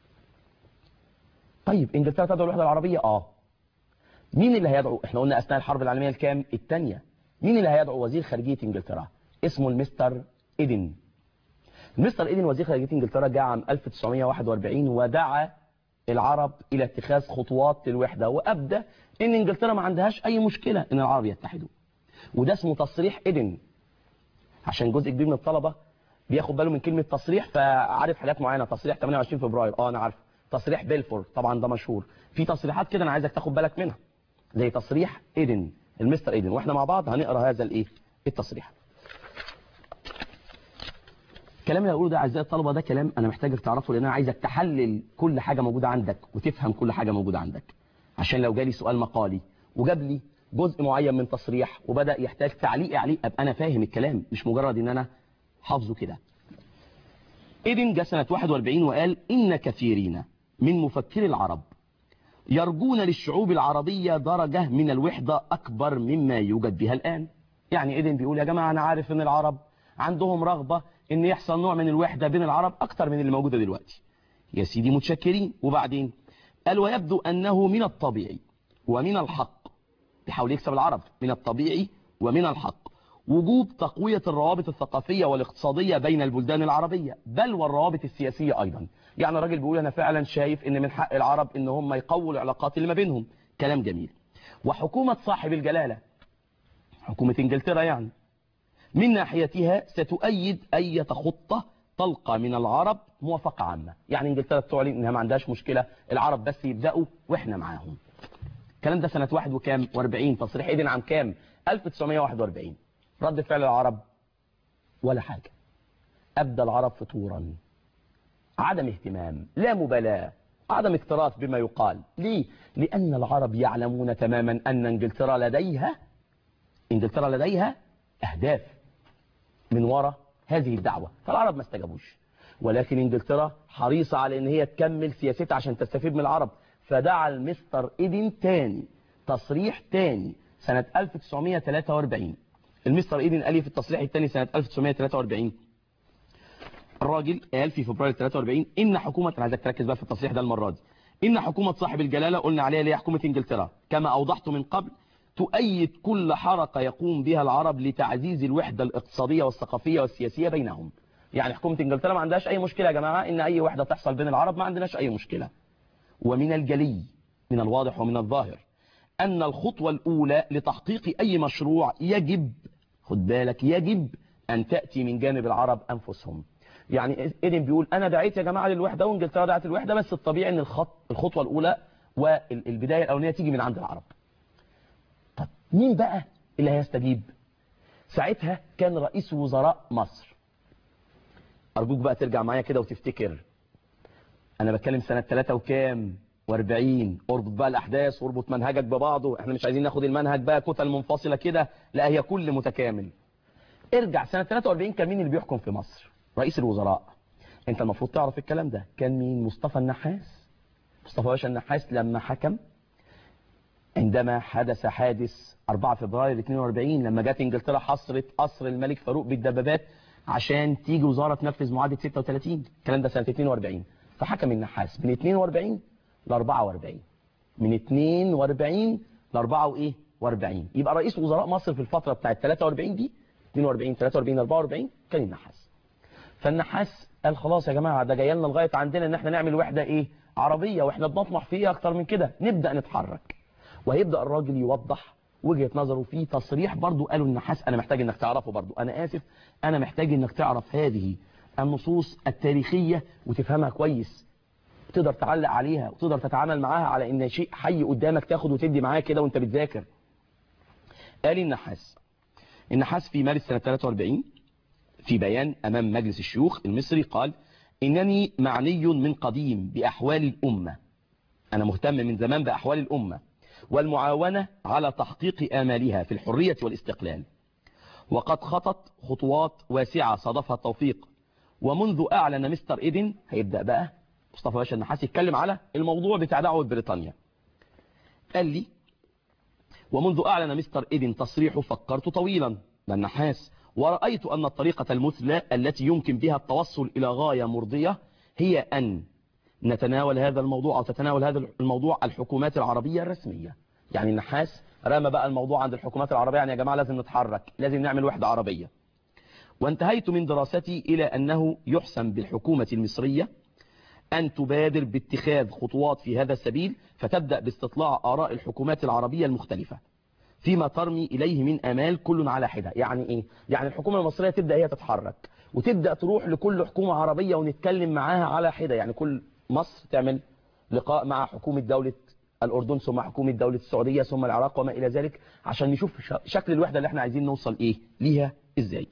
طيب انجلترا تدعو الوحدة العربية اه مين اللي هيدعو احنا قلنا اثناء الحرب العالمية الكام الثانية مين اللي هيدعو وزير خارجية انجلترا اسمه المستر ايدن المستر ايدن وزير خارجية انجلترا جاء عام 1941 ودعا العرب الى اتخاذ خطوات للوحدة وابدى ان انجلترا ما عندهاش اي مشكلة ان العرب يتحدوا وده اسمه تصريح ايدن عشان جزء كبير من الطلبة بياخد باله من كلمة تصريح فعارف حاجات معينة تصريح 28 فبراير اه انا عارف تصريح بيلفور طبعا ده مشهور في تصريحات كده انا عايزك تاخد بالك منها زي تصريح ايدن المستر ايدن واحنا مع بعض هنقرا هذا الايه التصريح الكلام اللي هقوله ده اعزائي الطلبه ده كلام انا محتاجك تعرفه لان انا عايزك تحلل كل حاجه موجوده عندك وتفهم كل حاجه موجوده عندك عشان لو جالي سؤال مقالي وجاب لي جزء معين من تصريح وبدا يحتاج تعليق عليه ابقى انا فاهم الكلام مش مجرد ان انا حافظه كده ايدن جاء سنه 41 وقال ان كثيرين من مفكري العرب يرجون للشعوب العربية درجة من الوحدة أكبر مما يوجد بها الآن يعني إيدن بيقول يا جماعة أنا عارف أن العرب عندهم رغبة أن يحصل نوع من الوحدة بين العرب أكتر من اللي موجودة دلوقتي يا سيدي متشكرين وبعدين قال ويبدو أنه من الطبيعي ومن الحق بيحاول يكسب العرب من الطبيعي ومن الحق وجوب تقوية الروابط الثقافية والاقتصادية بين البلدان العربية بل والروابط السياسية أيضا يعني الراجل بيقول أنا فعلا شايف أن من حق العرب أن هم يقووا العلاقات اللي ما بينهم كلام جميل وحكومة صاحب الجلالة حكومة إنجلترا يعني من ناحيتها ستؤيد أي خطة تلقى من العرب موافقة عامة يعني إنجلترا تعلن أنها ما عندهاش مشكلة العرب بس يبدأوا وإحنا معاهم الكلام ده سنة واحد وكام و40 تصريح إيدن عام كام 1941 رد فعل العرب ولا حاجة أبدى العرب فطورا عدم اهتمام لا مبالاة عدم اكتراث بما يقال ليه؟ لأن العرب يعلمون تماما أن انجلترا لديها انجلترا لديها أهداف من وراء هذه الدعوة فالعرب ما استجابوش ولكن انجلترا حريصة على ان هي تكمل سياستها عشان تستفيد من العرب فدعا المستر ايدن تاني تصريح تاني سنة 1943 المستر ايدن قال في التصريح الثاني سنة 1943 الراجل قال في فبراير 43 ان حكومة انا عايزك تركز بقى في التصريح ده المرة دي ان حكومة صاحب الجلالة قلنا عليها اللي هي حكومة انجلترا كما اوضحت من قبل تؤيد كل حركة يقوم بها العرب لتعزيز الوحدة الاقتصادية والثقافية والسياسية بينهم يعني حكومة انجلترا ما عندهاش اي مشكلة يا جماعة ان اي وحدة تحصل بين العرب ما عندناش اي مشكلة ومن الجلي من الواضح ومن الظاهر ان الخطوة الاولى لتحقيق اي مشروع يجب خد بالك يجب ان تأتي من جانب العرب انفسهم يعني ايدن بيقول انا دعيت يا جماعة للوحدة وانجلترا دعت الوحدة بس الطبيعي ان الخط الخطوة الاولى والبداية الاولانية تيجي من عند العرب طب مين بقى اللي هيستجيب ساعتها كان رئيس وزراء مصر ارجوك بقى ترجع معايا كده وتفتكر انا بتكلم سنة 3 وكام و40 اربط بقى الاحداث واربط منهجك ببعضه احنا مش عايزين ناخد المنهج بقى كتل منفصلة كده لا هي كل متكامل ارجع سنة 43 كان مين اللي بيحكم في مصر رئيس الوزراء انت المفروض تعرف الكلام ده كان مين مصطفى النحاس مصطفى باشا النحاس لما حكم عندما حدث حادث 4 فبراير 42 لما جت انجلترا حصرت قصر الملك فاروق بالدبابات عشان تيجي وزارة تنفذ معاهدة 36 الكلام ده سنة 42 فحكم النحاس من 42 ل 44 من 42 ل 4 وايه و40 يبقى رئيس وزراء مصر في الفترة بتاعت 43 دي 42 43 44 كان النحاس فالنحاس قال خلاص يا جماعة ده جاي لنا لغاية عندنا ان احنا نعمل وحدة ايه عربية واحنا بنطمح فيها اكتر من كده نبدأ نتحرك وهيبدأ الراجل يوضح وجهة نظره في تصريح برضو قالوا النحاس انا محتاج انك تعرفه برضو انا اسف انا محتاج انك تعرف هذه النصوص التاريخية وتفهمها كويس تقدر تعلق عليها وتقدر تتعامل معاها على ان شيء حي قدامك تاخد وتدي معاه كده وانت بتذاكر قال النحاس النحاس في مارس سنة 43 في بيان امام مجلس الشيوخ المصري قال انني معني من قديم باحوال الامة انا مهتم من زمان باحوال الامة والمعاونة على تحقيق آمالها في الحرية والاستقلال وقد خطت خطوات واسعة صادفها التوفيق ومنذ أعلن مستر إيدن هيبدأ بقى مصطفى باشا النحاس يتكلم على الموضوع بتاع دعوة بريطانيا قال لي ومنذ أعلن مستر إيدن تصريحه فكرت طويلا للنحاس ورأيت أن الطريقة المثلى التي يمكن بها التوصل إلى غاية مرضية هي أن نتناول هذا الموضوع أو تتناول هذا الموضوع الحكومات العربية الرسمية يعني النحاس رمى بقى الموضوع عند الحكومات العربية يعني يا جماعة لازم نتحرك لازم نعمل وحدة عربية وانتهيت من دراستي إلى أنه يحسن بالحكومة المصرية أن تبادر باتخاذ خطوات في هذا السبيل فتبدأ باستطلاع آراء الحكومات العربية المختلفة فيما ترمي إليه من أمال كل على حدة يعني إيه؟ يعني الحكومة المصرية تبدأ هي تتحرك وتبدأ تروح لكل حكومة عربية ونتكلم معاها على حدة يعني كل مصر تعمل لقاء مع حكومة دولة الأردن ثم حكومة دولة السعودية ثم العراق وما إلى ذلك عشان نشوف شكل الوحدة اللي احنا عايزين نوصل إيه ليها إزاي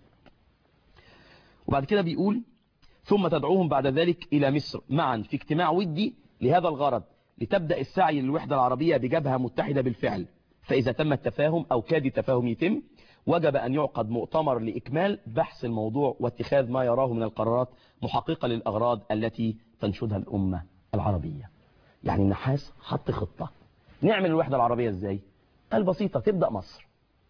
وبعد كده بيقول ثم تدعوهم بعد ذلك إلى مصر معا في اجتماع ودي لهذا الغرض لتبدأ السعي للوحدة العربية بجبهة متحدة بالفعل فإذا تم التفاهم أو كاد التفاهم يتم وجب أن يعقد مؤتمر لإكمال بحث الموضوع واتخاذ ما يراه من القرارات محققة للأغراض التي تنشدها الأمة العربية يعني النحاس حط خطة نعمل الوحدة العربية ازاي البسيطة تبدأ مصر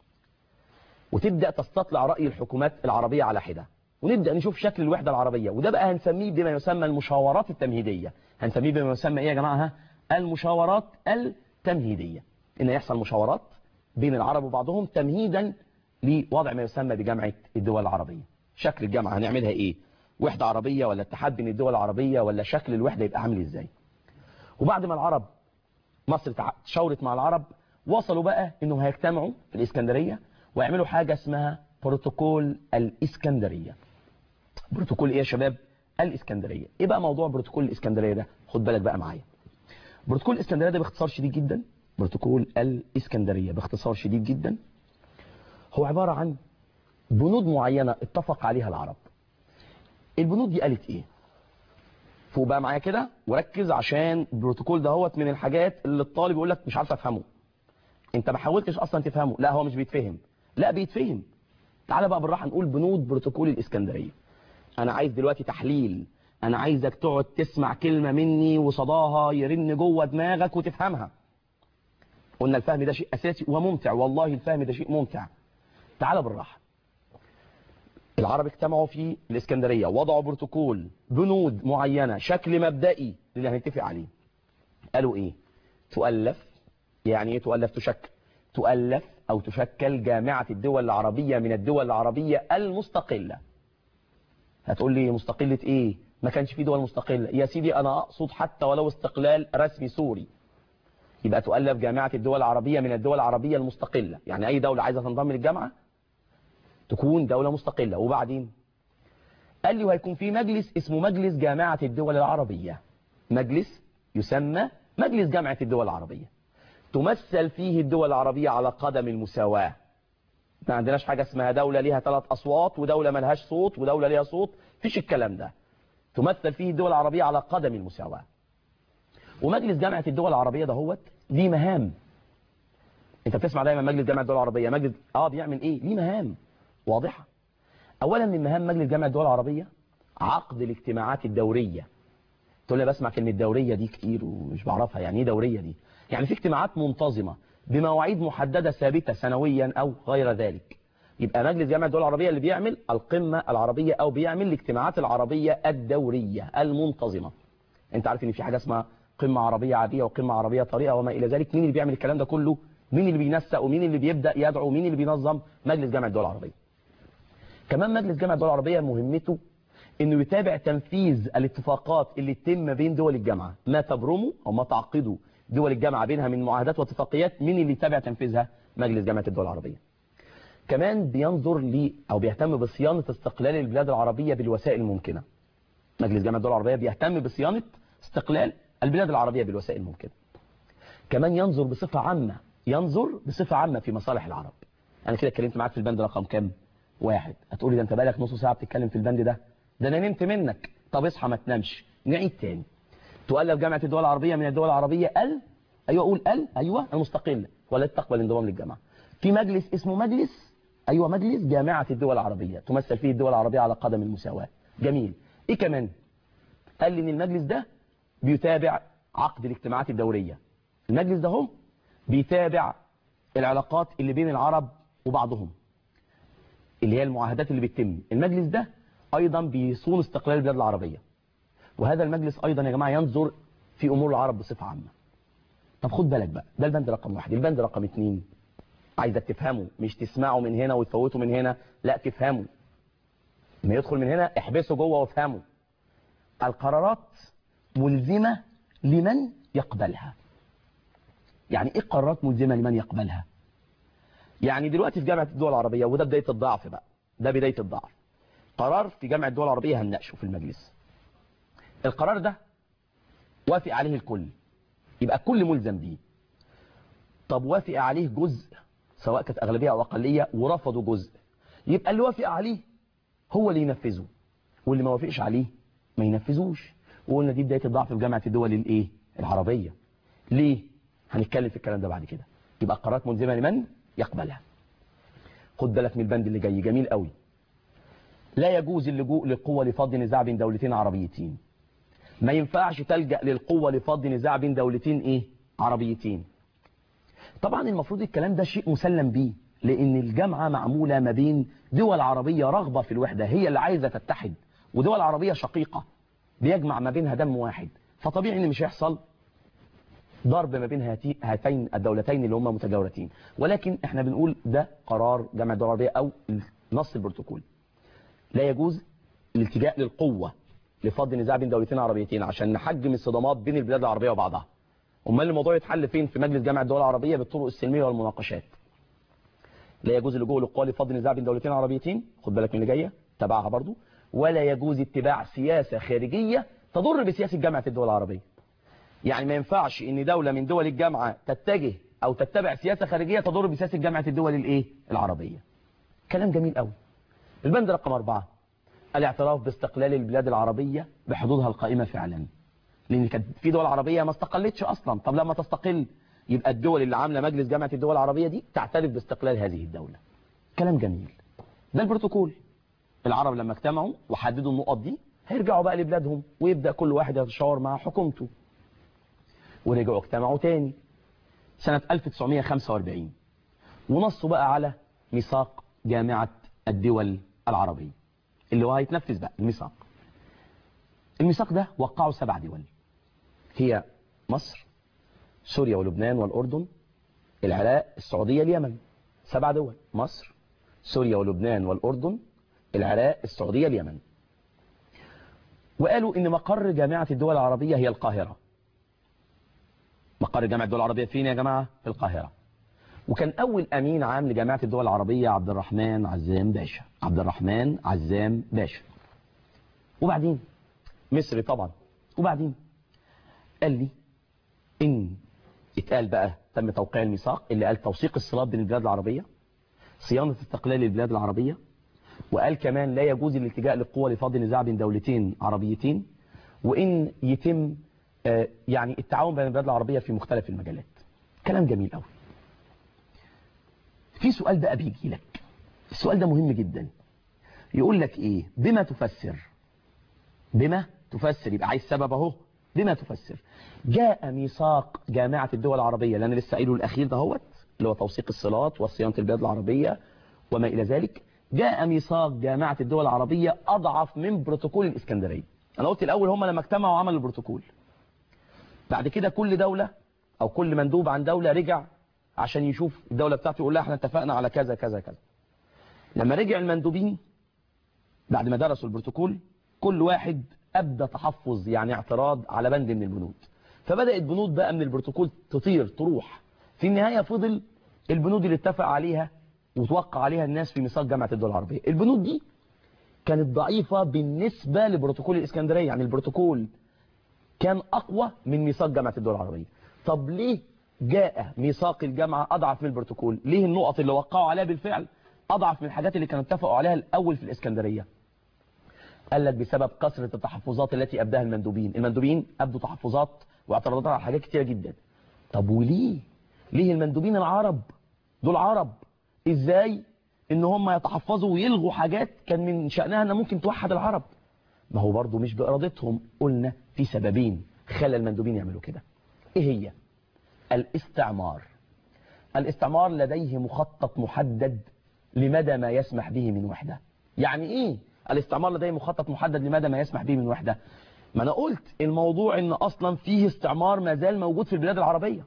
وتبدأ تستطلع رأي الحكومات العربية على حدة ونبدأ نشوف شكل الوحدة العربية وده بقى هنسميه بما يسمى المشاورات التمهيدية هنسميه بما يسمى ايه يا جماعة ها؟ المشاورات التمهيدية ان يحصل مشاورات بين العرب وبعضهم تمهيدا لوضع ما يسمى بجامعة الدول العربية شكل الجامعة هنعملها ايه وحدة عربية ولا اتحاد بين الدول العربية ولا شكل الوحدة يبقى عامل ازاي وبعد ما العرب مصر تشاورت مع العرب وصلوا بقى انهم هيجتمعوا في الاسكندرية ويعملوا حاجة اسمها بروتوكول الاسكندرية بروتوكول ايه يا شباب الاسكندرية ايه بقى موضوع بروتوكول الاسكندرية ده خد بالك بقى معايا بروتوكول الاسكندرية ده باختصار شديد جدا بروتوكول الاسكندرية باختصار شديد جدا هو عبارة عن بنود معينة اتفق عليها العرب البنود دي قالت ايه فوق بقى معايا كده وركز عشان البروتوكول دهوت من الحاجات اللي الطالب يقول لك مش عارف افهمه انت ما حاولتش اصلا تفهمه لا هو مش بيتفهم لا بيتفهم تعالى بقى بالراحه نقول بنود بروتوكول الاسكندريه انا عايز دلوقتي تحليل انا عايزك تقعد تسمع كلمه مني وصداها يرن جوه دماغك وتفهمها قلنا الفهم ده شيء اساسي وممتع والله الفهم ده شيء ممتع تعالى بالراحه العرب اجتمعوا في الاسكندرية وضعوا بروتوكول بنود معينة شكل مبدئي اللي هنتفق عليه قالوا ايه تؤلف يعني ايه تؤلف تشكل تؤلف او تشكل جامعة الدول العربية من الدول العربية المستقلة هتقول لي مستقلة ايه ما كانش في دول مستقلة يا سيدي انا اقصد حتى ولو استقلال رسمي سوري يبقى تؤلف جامعة الدول العربية من الدول العربية المستقلة يعني اي دولة عايزة تنضم للجامعة تكون دولة مستقلة وبعدين قال لي وهيكون في مجلس اسمه مجلس جامعة الدول العربية مجلس يسمى مجلس جامعة الدول العربية تمثل فيه الدول العربية على قدم المساواة ما عندناش حاجة اسمها دولة ليها ثلاث أصوات ودولة ملهاش صوت ودولة ليها صوت فيش الكلام ده تمثل فيه الدول العربية على قدم المساواة ومجلس جامعة الدول العربية ده هو ليه مهام انت بتسمع دايما مجلس جامعة الدول العربية مجلس اه بيعمل ايه ليه مهام واضحة اولا من مهام مجلس جامعة الدول العربية عقد الاجتماعات الدورية تقول لي بسمع كلمة دورية دي كتير ومش بعرفها يعني ايه دورية دي يعني في اجتماعات منتظمة بمواعيد محددة ثابتة سنويا او غير ذلك يبقى مجلس جامعة الدول العربية اللي بيعمل القمة العربية او بيعمل الاجتماعات العربية الدورية المنتظمة انت عارف ان في حاجة اسمها قمة عربية عادية وقمة عربية طريقة وما الى ذلك مين اللي بيعمل الكلام ده كله مين اللي بينسق ومين اللي بيبدأ يدعو ومين اللي بينظم مجلس جامعة الدول العربية كمان مجلس جامعة الدول العربية مهمته انه يتابع تنفيذ الاتفاقات اللي تتم بين دول الجامعة ما تبرمه او ما تعقده دول الجامعة بينها من معاهدات واتفاقيات مين اللي يتابع تنفيذها مجلس جامعة الدول العربية كمان بينظر لي او بيهتم بصيانة استقلال البلاد العربية بالوسائل الممكنة مجلس جامعة الدول العربية بيهتم بصيانة استقلال البلاد العربية بالوسائل الممكنة كمان ينظر بصفة عامة ينظر بصفة عامة في مصالح العرب انا كده اتكلمت معاك في البند رقم كام واحد هتقولي ده انت بقالك نص ساعة بتتكلم في البند ده ده انا نمت منك طب اصحى ما تنامش نعيد تاني تؤلف جامعة الدول العربية من الدول العربية ال ايوه اقول ال ايوه المستقلة ولا تقبل انضمام للجامعة في مجلس اسمه مجلس ايوه مجلس جامعة الدول العربية تمثل فيه الدول العربية على قدم المساواة جميل ايه كمان قال لي ان المجلس ده بيتابع عقد الاجتماعات الدورية المجلس ده هو بيتابع العلاقات اللي بين العرب وبعضهم اللي هي المعاهدات اللي بتتم المجلس ده ايضا بيصون استقلال البلاد العربية وهذا المجلس ايضا يا جماعة ينظر في امور العرب بصفة عامة طب خد بالك بقى ده البند رقم واحد البند رقم اتنين عايزك تفهمه مش تسمعه من هنا وتفوته من هنا لا تفهمه ما يدخل من هنا احبسه جوه وافهمه القرارات ملزمة لمن يقبلها يعني ايه قرارات ملزمة لمن يقبلها يعني دلوقتي في جامعة الدول العربية وده بداية الضعف بقى ده بداية الضعف قرار في جامعة الدول العربية هنناقشه في المجلس القرار ده وافق عليه الكل يبقى الكل ملزم بيه طب وافق عليه جزء سواء كانت أغلبية أو أقلية ورفضوا جزء يبقى اللي وافق عليه هو اللي ينفذه واللي ما وافقش عليه ما ينفذوش وقلنا دي بداية الضعف في جامعة الدول الايه العربية ليه هنتكلم في الكلام ده بعد كده يبقى قرارات ملزمة لمن يقبلها خد بالك من البند اللي جاي جميل قوي لا يجوز اللجوء للقوة لفض نزاع بين دولتين عربيتين ما ينفعش تلجأ للقوة لفض نزاع بين دولتين ايه عربيتين طبعا المفروض الكلام ده شيء مسلم بيه لان الجامعة معمولة ما بين دول عربية رغبة في الوحدة هي اللي عايزة تتحد ودول عربية شقيقة بيجمع ما بينها دم واحد فطبيعي ان مش هيحصل ضرب ما بين هاتي- هاتين الدولتين اللي هم متجاورتين ولكن احنا بنقول ده قرار جامعة الدول العربية او نص البروتوكول لا يجوز الالتجاء للقوة لفض نزاع بين دولتين عربيتين عشان نحجم الصدامات بين البلاد العربية وبعضها امال الموضوع يتحل فين في مجلس جامعة الدول العربية بالطرق السلمية والمناقشات لا يجوز اللجوء للقوى لفض نزاع بين دولتين عربيتين خد بالك من اللي جايه تبعها برضو ولا يجوز اتباع سياسة خارجية تضر بسياسة جامعة الدول العربية يعني ما ينفعش ان دولة من دول الجامعة تتجه او تتبع سياسة خارجية تضر بسياسة جامعة الدول الايه العربية كلام جميل قوي البند رقم أربعة الاعتراف باستقلال البلاد العربية بحدودها القائمة فعلا لان كانت في دول عربية ما استقلتش اصلا طب لما تستقل يبقى الدول اللي عاملة مجلس جامعة الدول العربية دي تعترف باستقلال هذه الدولة كلام جميل ده البروتوكول العرب لما اجتمعوا وحددوا النقط دي هيرجعوا بقى لبلادهم ويبدأ كل واحد يتشاور مع حكومته ورجعوا اجتمعوا تاني سنة 1945 ونصوا بقى على ميثاق جامعة الدول العربية اللي هو هيتنفذ بقى الميثاق الميثاق ده وقعوا سبع دول هي مصر سوريا ولبنان والأردن العراق السعودية اليمن سبع دول مصر سوريا ولبنان والأردن العراق السعودية اليمن وقالوا ان مقر جامعة الدول العربية هي القاهرة مقر جامعة الدول العربية فين يا جماعة في القاهرة وكان اول امين عام لجامعة الدول العربية عبد الرحمن عزام باشا عبد الرحمن عزام باشا وبعدين مصري طبعا وبعدين قال لي ان اتقال بقى تم توقيع الميثاق اللي قال توثيق الصلات بين البلاد العربية صيانة استقلال البلاد العربية وقال كمان لا يجوز الالتجاء للقوة لفض نزاع بين دولتين عربيتين وإن يتم آه، يعني التعاون بين البلاد العربية في مختلف المجالات كلام جميل قوي في سؤال بقى بيجي لك السؤال ده مهم جدا يقول لك ايه بما تفسر بما تفسر يبقى عايز سبب اهو بما تفسر جاء ميثاق جامعة الدول العربية اللي انا لسه قايله الاخير دهوت اللي هو توثيق الصلات وصيانة البلاد العربية وما الى ذلك جاء ميثاق جامعة الدول العربية اضعف من بروتوكول الاسكندرية انا قلت الاول هم لما اجتمعوا عملوا البروتوكول بعد كده كل دولة او كل مندوب عن دولة رجع عشان يشوف الدولة بتاعته يقول لها احنا اتفقنا على كذا كذا كذا لما رجع المندوبين بعد ما درسوا البروتوكول كل واحد أبدى تحفظ يعني اعتراض على بند من البنود فبدأت بنود بقى من البروتوكول تطير تروح في النهاية فضل البنود اللي اتفق عليها وتوقع عليها الناس في ميثاق جامعة الدول العربية البنود دي كانت ضعيفة بالنسبة لبروتوكول الإسكندرية يعني البروتوكول كان أقوى من ميثاق جامعة الدول العربية طب ليه جاء ميثاق الجامعة أضعف من البروتوكول ليه النقط اللي وقعوا عليها بالفعل أضعف من الحاجات اللي كانوا اتفقوا عليها الأول في الإسكندرية قال لك بسبب كثرة التحفظات التي أبداها المندوبين المندوبين أبدوا تحفظات واعتراضات على حاجات كتيرة جدا طب وليه ليه المندوبين العرب دول عرب ازاي ان هم يتحفظوا ويلغوا حاجات كان من شأنها انها ممكن توحد العرب ما هو برضو مش بإرادتهم قلنا في سببين خلى المندوبين يعملوا كده ايه هي الاستعمار الاستعمار لديه مخطط محدد لمدى ما يسمح به من وحدة يعني ايه الاستعمار لديه مخطط محدد لمدى ما يسمح به من وحدة ما انا قلت الموضوع ان اصلا فيه استعمار ما زال موجود في البلاد العربية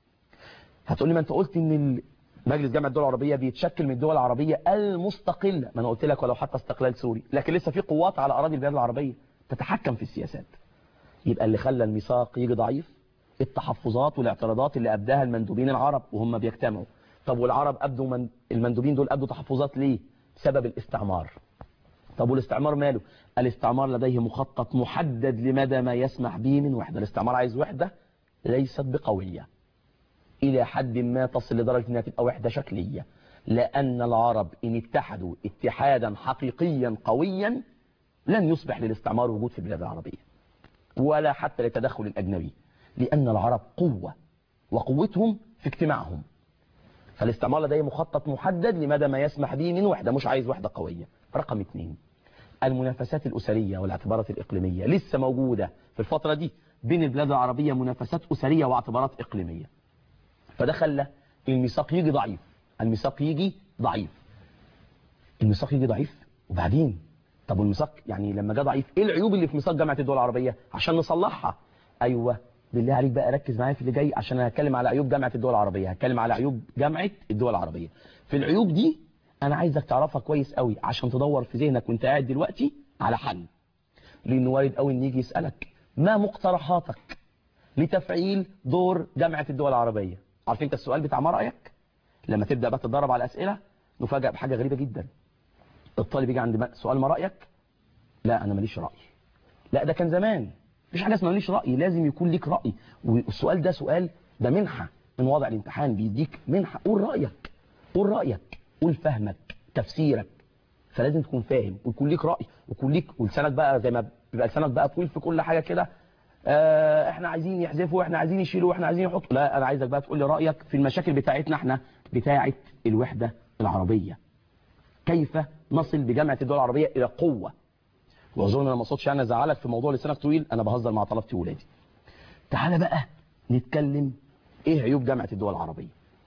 هتقول لي ما انت قلت ان مجلس جامعة الدول العربية بيتشكل من الدول العربية المستقلة ما انا قلت لك ولو حتى استقلال سوري لكن لسه في قوات على اراضي البلاد العربية تتحكم في السياسات يبقى اللي خلى الميثاق يجي ضعيف التحفظات والاعتراضات اللي ابداها المندوبين العرب وهم بيجتمعوا طب والعرب أبدوا من المندوبين دول أبدوا تحفظات ليه بسبب الاستعمار طب والاستعمار ماله الاستعمار لديه مخطط محدد لمدى ما يسمح به من وحدة الاستعمار عايز وحدة ليست بقوية إلى حد ما تصل لدرجة أنها تبقى وحدة شكلية لأن العرب إن اتحدوا اتحادا حقيقيا قويا لن يصبح للاستعمار وجود في البلاد العربية ولا حتى للتدخل الأجنبي لأن العرب قوة وقوتهم في اجتماعهم فالاستعمار لديه مخطط محدد لمدى ما يسمح به من وحدة مش عايز وحدة قوية رقم اثنين المنافسات الأسرية والاعتبارات الإقليمية لسه موجودة في الفترة دي بين البلاد العربية منافسات أسرية واعتبارات إقليمية فده خلى الميثاق يجي ضعيف الميثاق يجي ضعيف الميثاق يجي ضعيف وبعدين طب والميثاق يعني لما جه ضعيف ايه العيوب اللي في ميثاق جامعه الدول العربيه عشان نصلحها ايوه بالله عليك بقى ركز معايا في اللي جاي عشان انا هتكلم على عيوب جامعه الدول العربيه هتكلم على عيوب جامعه الدول العربيه في العيوب دي انا عايزك تعرفها كويس قوي عشان تدور في ذهنك وانت قاعد دلوقتي على حل لان وارد قوي ان يجي يسالك ما مقترحاتك لتفعيل دور جامعه الدول العربيه عارف انت السؤال بتاع ما رايك لما تبدا بقى تتدرب على اسئله نفاجئ بحاجه غريبه جدا الطالب يجي عند سؤال ما رايك لا انا ماليش راي لا ده كان زمان مفيش حاجه اسمها ماليش راي لازم يكون ليك راي والسؤال ده سؤال ده منحه من وضع الامتحان بيديك منحه قول رايك قول رايك قول فهمك تفسيرك فلازم تكون فاهم ويكون ليك راي ويكون ليك ولسانك بقى زي ما بيبقى لسانك بقى طويل في كل حاجه كده آه احنا عايزين يحذفوا احنا عايزين يشيلوا احنا عايزين يحطوا لا انا عايزك بقى تقول لي رايك في المشاكل بتاعتنا احنا بتاعه الوحده العربيه كيف نصل بجامعه الدول العربيه الى قوه واظن انا ما صوتش يعني ازعلك في موضوع لسانك طويل انا بهزر مع طلبتي وولادي تعالى بقى نتكلم ايه عيوب جامعه الدول العربيه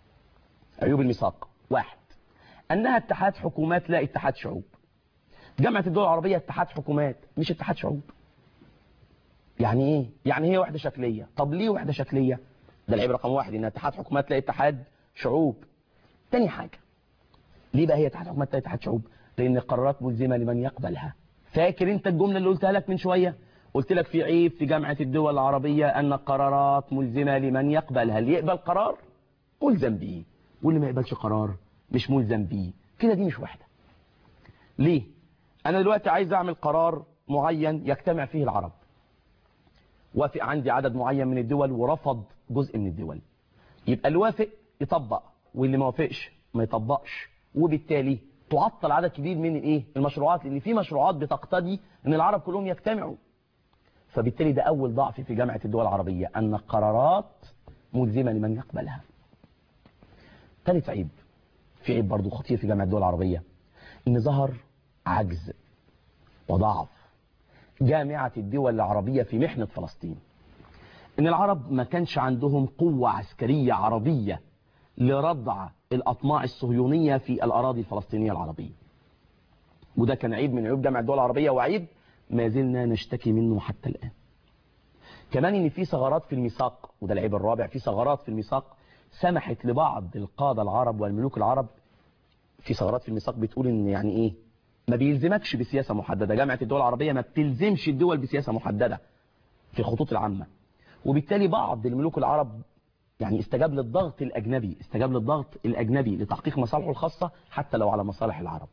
عيوب الميثاق واحد انها اتحاد حكومات لا اتحاد شعوب جامعه الدول العربيه اتحاد حكومات مش اتحاد شعوب يعني ايه يعني هي وحده شكليه طب ليه وحده شكليه ده العيب رقم واحد انها اتحاد حكومات لا اتحاد شعوب تاني حاجه ليه بقى هي اتحاد حكومات لا اتحاد شعوب لان القرارات ملزمه لمن يقبلها فاكر انت الجمله اللي قلتها لك من شويه قلت لك في عيب في جامعه الدول العربيه ان القرارات ملزمه لمن يقبلها اللي يقبل قرار ملزم بيه واللي ما يقبلش قرار مش ملزم بيه كده دي مش وحده ليه انا دلوقتي عايز اعمل قرار معين يجتمع فيه العرب وافق عندي عدد معين من الدول ورفض جزء من الدول يبقى اللي وافق يطبق واللي ما وافقش ما يطبقش وبالتالي تعطل عدد كبير من الايه المشروعات لان في مشروعات بتقتضي ان العرب كلهم يجتمعوا فبالتالي ده اول ضعف في جامعه الدول العربيه ان القرارات ملزمه لمن يقبلها ثالث عيب في عيب برضو خطير في جامعه الدول العربيه ان ظهر عجز وضعف جامعة الدول العربية في محنة فلسطين ان العرب ما كانش عندهم قوة عسكرية عربية لردع الأطماع الصهيونية في الأراضي الفلسطينية العربية وده كان عيب من عيوب جامعة الدول العربية وعيب ما زلنا نشتكي منه حتى الآن كمان ان في ثغرات في الميثاق وده العيب الرابع في ثغرات في الميثاق سمحت لبعض القادة العرب والملوك العرب في ثغرات في الميثاق بتقول ان يعني ايه ما بيلزمكش بسياسة محددة جامعة الدول العربية ما بتلزمش الدول بسياسة محددة في الخطوط العامة وبالتالي بعض الملوك العرب يعني استجاب للضغط الأجنبي استجاب للضغط الأجنبي لتحقيق مصالحه الخاصة حتى لو على مصالح العرب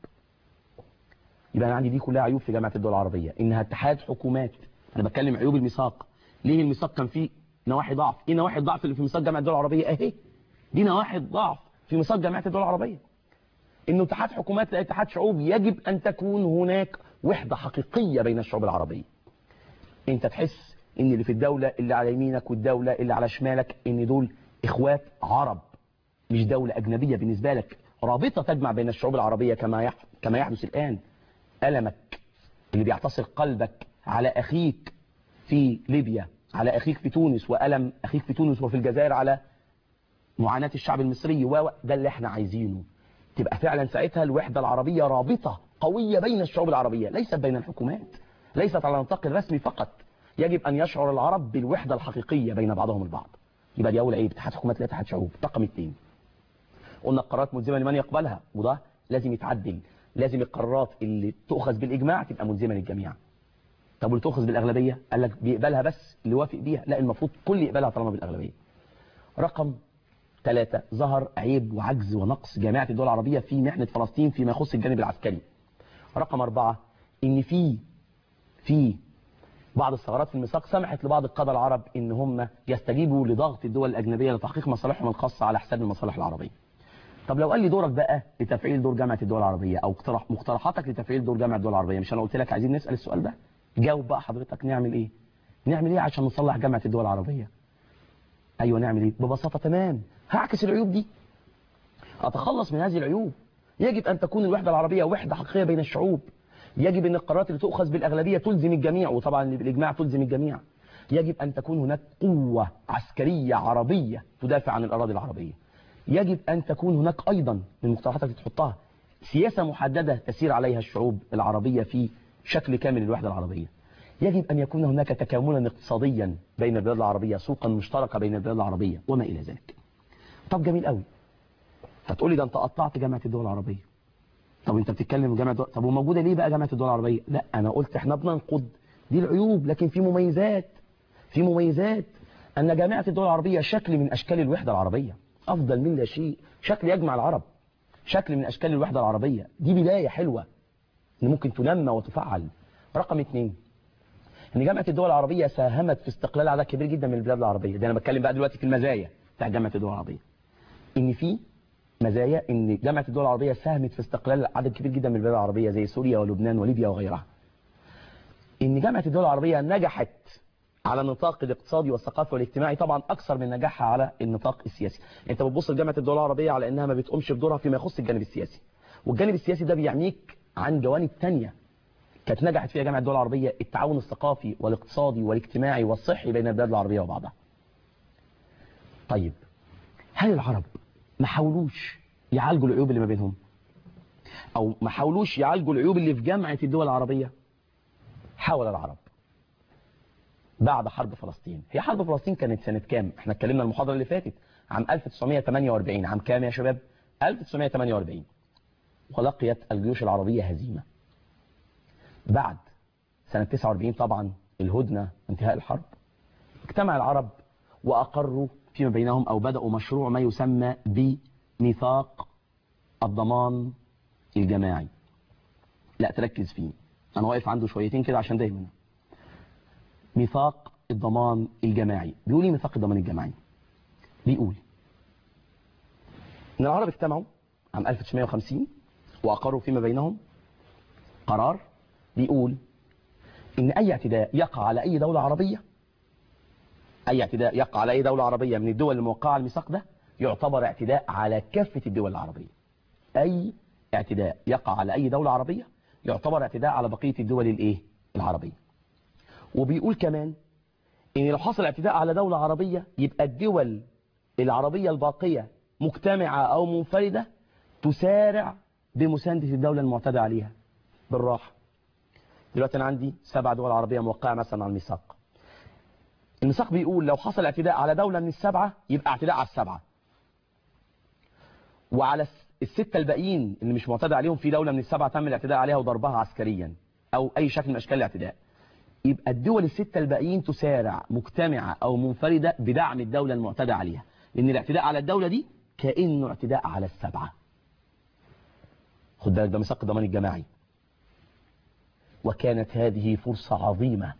يبقى أنا عندي دي كلها عيوب في جامعة الدول العربية إنها اتحاد حكومات أنا بتكلم عيوب الميثاق ليه الميثاق كان فيه نواحي ضعف إيه نواحي الضعف اللي في ميثاق جامعة الدول العربية أهي دي نواحي ضعف في ميثاق جامعة الدول العربية انه اتحاد حكومات لا اتحاد شعوب يجب ان تكون هناك وحدة حقيقية بين الشعوب العربية انت تحس ان اللي في الدولة اللي على يمينك والدولة اللي على شمالك ان دول اخوات عرب مش دولة اجنبية بالنسبة لك رابطة تجمع بين الشعوب العربية كما يح... كما يحدث الان ألمك اللي بيعتصر قلبك على اخيك في ليبيا على اخيك في تونس وألم اخيك في تونس وفي الجزائر على معاناة الشعب المصري و ده اللي احنا عايزينه تبقى فعلا ساعتها الوحدة العربية رابطة قوية بين الشعوب العربية ليست بين الحكومات ليست على النطاق الرسمي فقط يجب أن يشعر العرب بالوحدة الحقيقية بين بعضهم البعض يبقى دي أول عيب اتحاد حكومات لا اتحاد شعوب رقم اثنين قلنا القرارات ملزمة لمن يقبلها وده لازم يتعدل لازم القرارات اللي تؤخذ بالإجماع تبقى ملزمة للجميع طب واللي تؤخذ بالأغلبية قال لك بيقبلها بس اللي وافق بيها لا المفروض كل يقبلها طالما بالأغلبية رقم ثلاثة ظهر عيب وعجز ونقص جامعة الدول العربية في محنة فلسطين فيما يخص الجانب العسكري رقم أربعة إن في في بعض الثغرات في الميثاق سمحت لبعض القادة العرب إن هم يستجيبوا لضغط الدول الأجنبية لتحقيق مصالحهم الخاصة على حساب المصالح العربية طب لو قال لي دورك بقى لتفعيل دور جامعة الدول العربية أو اقتراح مقترحاتك لتفعيل دور جامعة الدول العربية مش أنا قلت لك عايزين نسأل السؤال ده جاوب بقى حضرتك نعمل إيه نعمل إيه عشان نصلح جامعة الدول العربية أيوة نعمل إيه ببساطة تمام هعكس العيوب دي أتخلص من هذه العيوب يجب أن تكون الوحدة العربية وحدة حقيقية بين الشعوب يجب أن القرارات اللي تؤخذ بالأغلبية تلزم الجميع وطبعا بالإجماع تلزم الجميع يجب أن تكون هناك قوة عسكرية عربية تدافع عن الأراضي العربية يجب أن تكون هناك أيضا من المقترحات التي تحطها سياسة محددة تسير عليها الشعوب العربية في شكل كامل للوحدة العربية يجب أن يكون هناك تكاملا اقتصاديا بين البلاد العربية سوقا مشتركة بين البلاد العربية وما إلى ذلك طب جميل قوي هتقولي ده انت قطعت جامعة الدول العربية طب انت بتتكلم جامعة الدول طب وموجودة ليه بقى جامعة الدول العربية لا انا قلت احنا بننقض دي العيوب لكن في مميزات في مميزات ان جامعة الدول العربية شكل من اشكال الوحدة العربية افضل من لا شيء شكل يجمع العرب شكل من اشكال الوحدة العربية دي بداية حلوة ان ممكن تنمى وتفعل رقم اثنين ان جامعة الدول العربية ساهمت في استقلال عدد كبير جدا من البلاد العربية ده انا بتكلم بقى دلوقتي في المزايا بتاع جامعة الدول العربية ان في مزايا ان جامعة الدول العربية ساهمت في استقلال عدد كبير جدا من البلاد العربية زي سوريا ولبنان وليبيا وغيرها ان جامعة الدول العربية نجحت على النطاق الاقتصادي والثقافي والاجتماعي طبعا اكثر من نجاحها على النطاق السياسي انت بتبص لجامعة الدول العربية على انها ما بتقومش بدورها فيما يخص الجانب السياسي والجانب السياسي ده بيعنيك عن جوانب تانية كانت نجحت فيها جامعة الدول العربية التعاون الثقافي والاقتصادي والاجتماعي والصحي بين البلاد العربية وبعضها طيب هل العرب ما حاولوش يعالجوا العيوب اللي ما بينهم او ما حاولوش يعالجوا العيوب اللي في جامعة الدول العربية حاول العرب بعد حرب فلسطين هي حرب فلسطين كانت سنة كام احنا اتكلمنا المحاضرة اللي فاتت عام 1948 عام كام يا شباب 1948 ولقيت الجيوش العربية هزيمة بعد سنة 49 طبعا الهدنة انتهاء الحرب اجتمع العرب وأقروا فيما بينهم أو بدأوا مشروع ما يسمى بميثاق الضمان الجماعي لا تركز فيه أنا واقف عنده شويتين كده عشان دايما ميثاق الضمان الجماعي بيقول ايه ميثاق الضمان الجماعي بيقول ان العرب اجتمعوا عام 1950 واقروا فيما بينهم قرار بيقول ان اي اعتداء يقع على اي دولة عربية اي اعتداء يقع على اي دولة عربية من الدول الموقعة على الميثاق ده يعتبر اعتداء على كافة الدول العربية اي اعتداء يقع على اي دولة عربية يعتبر اعتداء على بقية الدول الايه العربية وبيقول كمان ان لو حصل اعتداء على دولة عربية يبقى الدول العربية الباقية مجتمعة او منفردة تسارع بمساندة الدولة المعتدى عليها بالراحة دلوقتي انا عندي سبع دول عربية موقعة مثلا على الميثاق الميثاق بيقول لو حصل اعتداء على دولة من السبعة يبقى اعتداء على السبعة وعلى الستة الباقيين اللي مش معتدى عليهم في دولة من السبعة تم الاعتداء عليها وضربها عسكريا او اي شكل من اشكال الاعتداء يبقى الدول الستة الباقيين تسارع مجتمعة او منفردة بدعم الدولة المعتدى عليها لان الاعتداء على الدولة دي كأنه اعتداء على السبعة خد بالك ده ميثاق الضمان الجماعي وكانت هذه فرصة عظيمة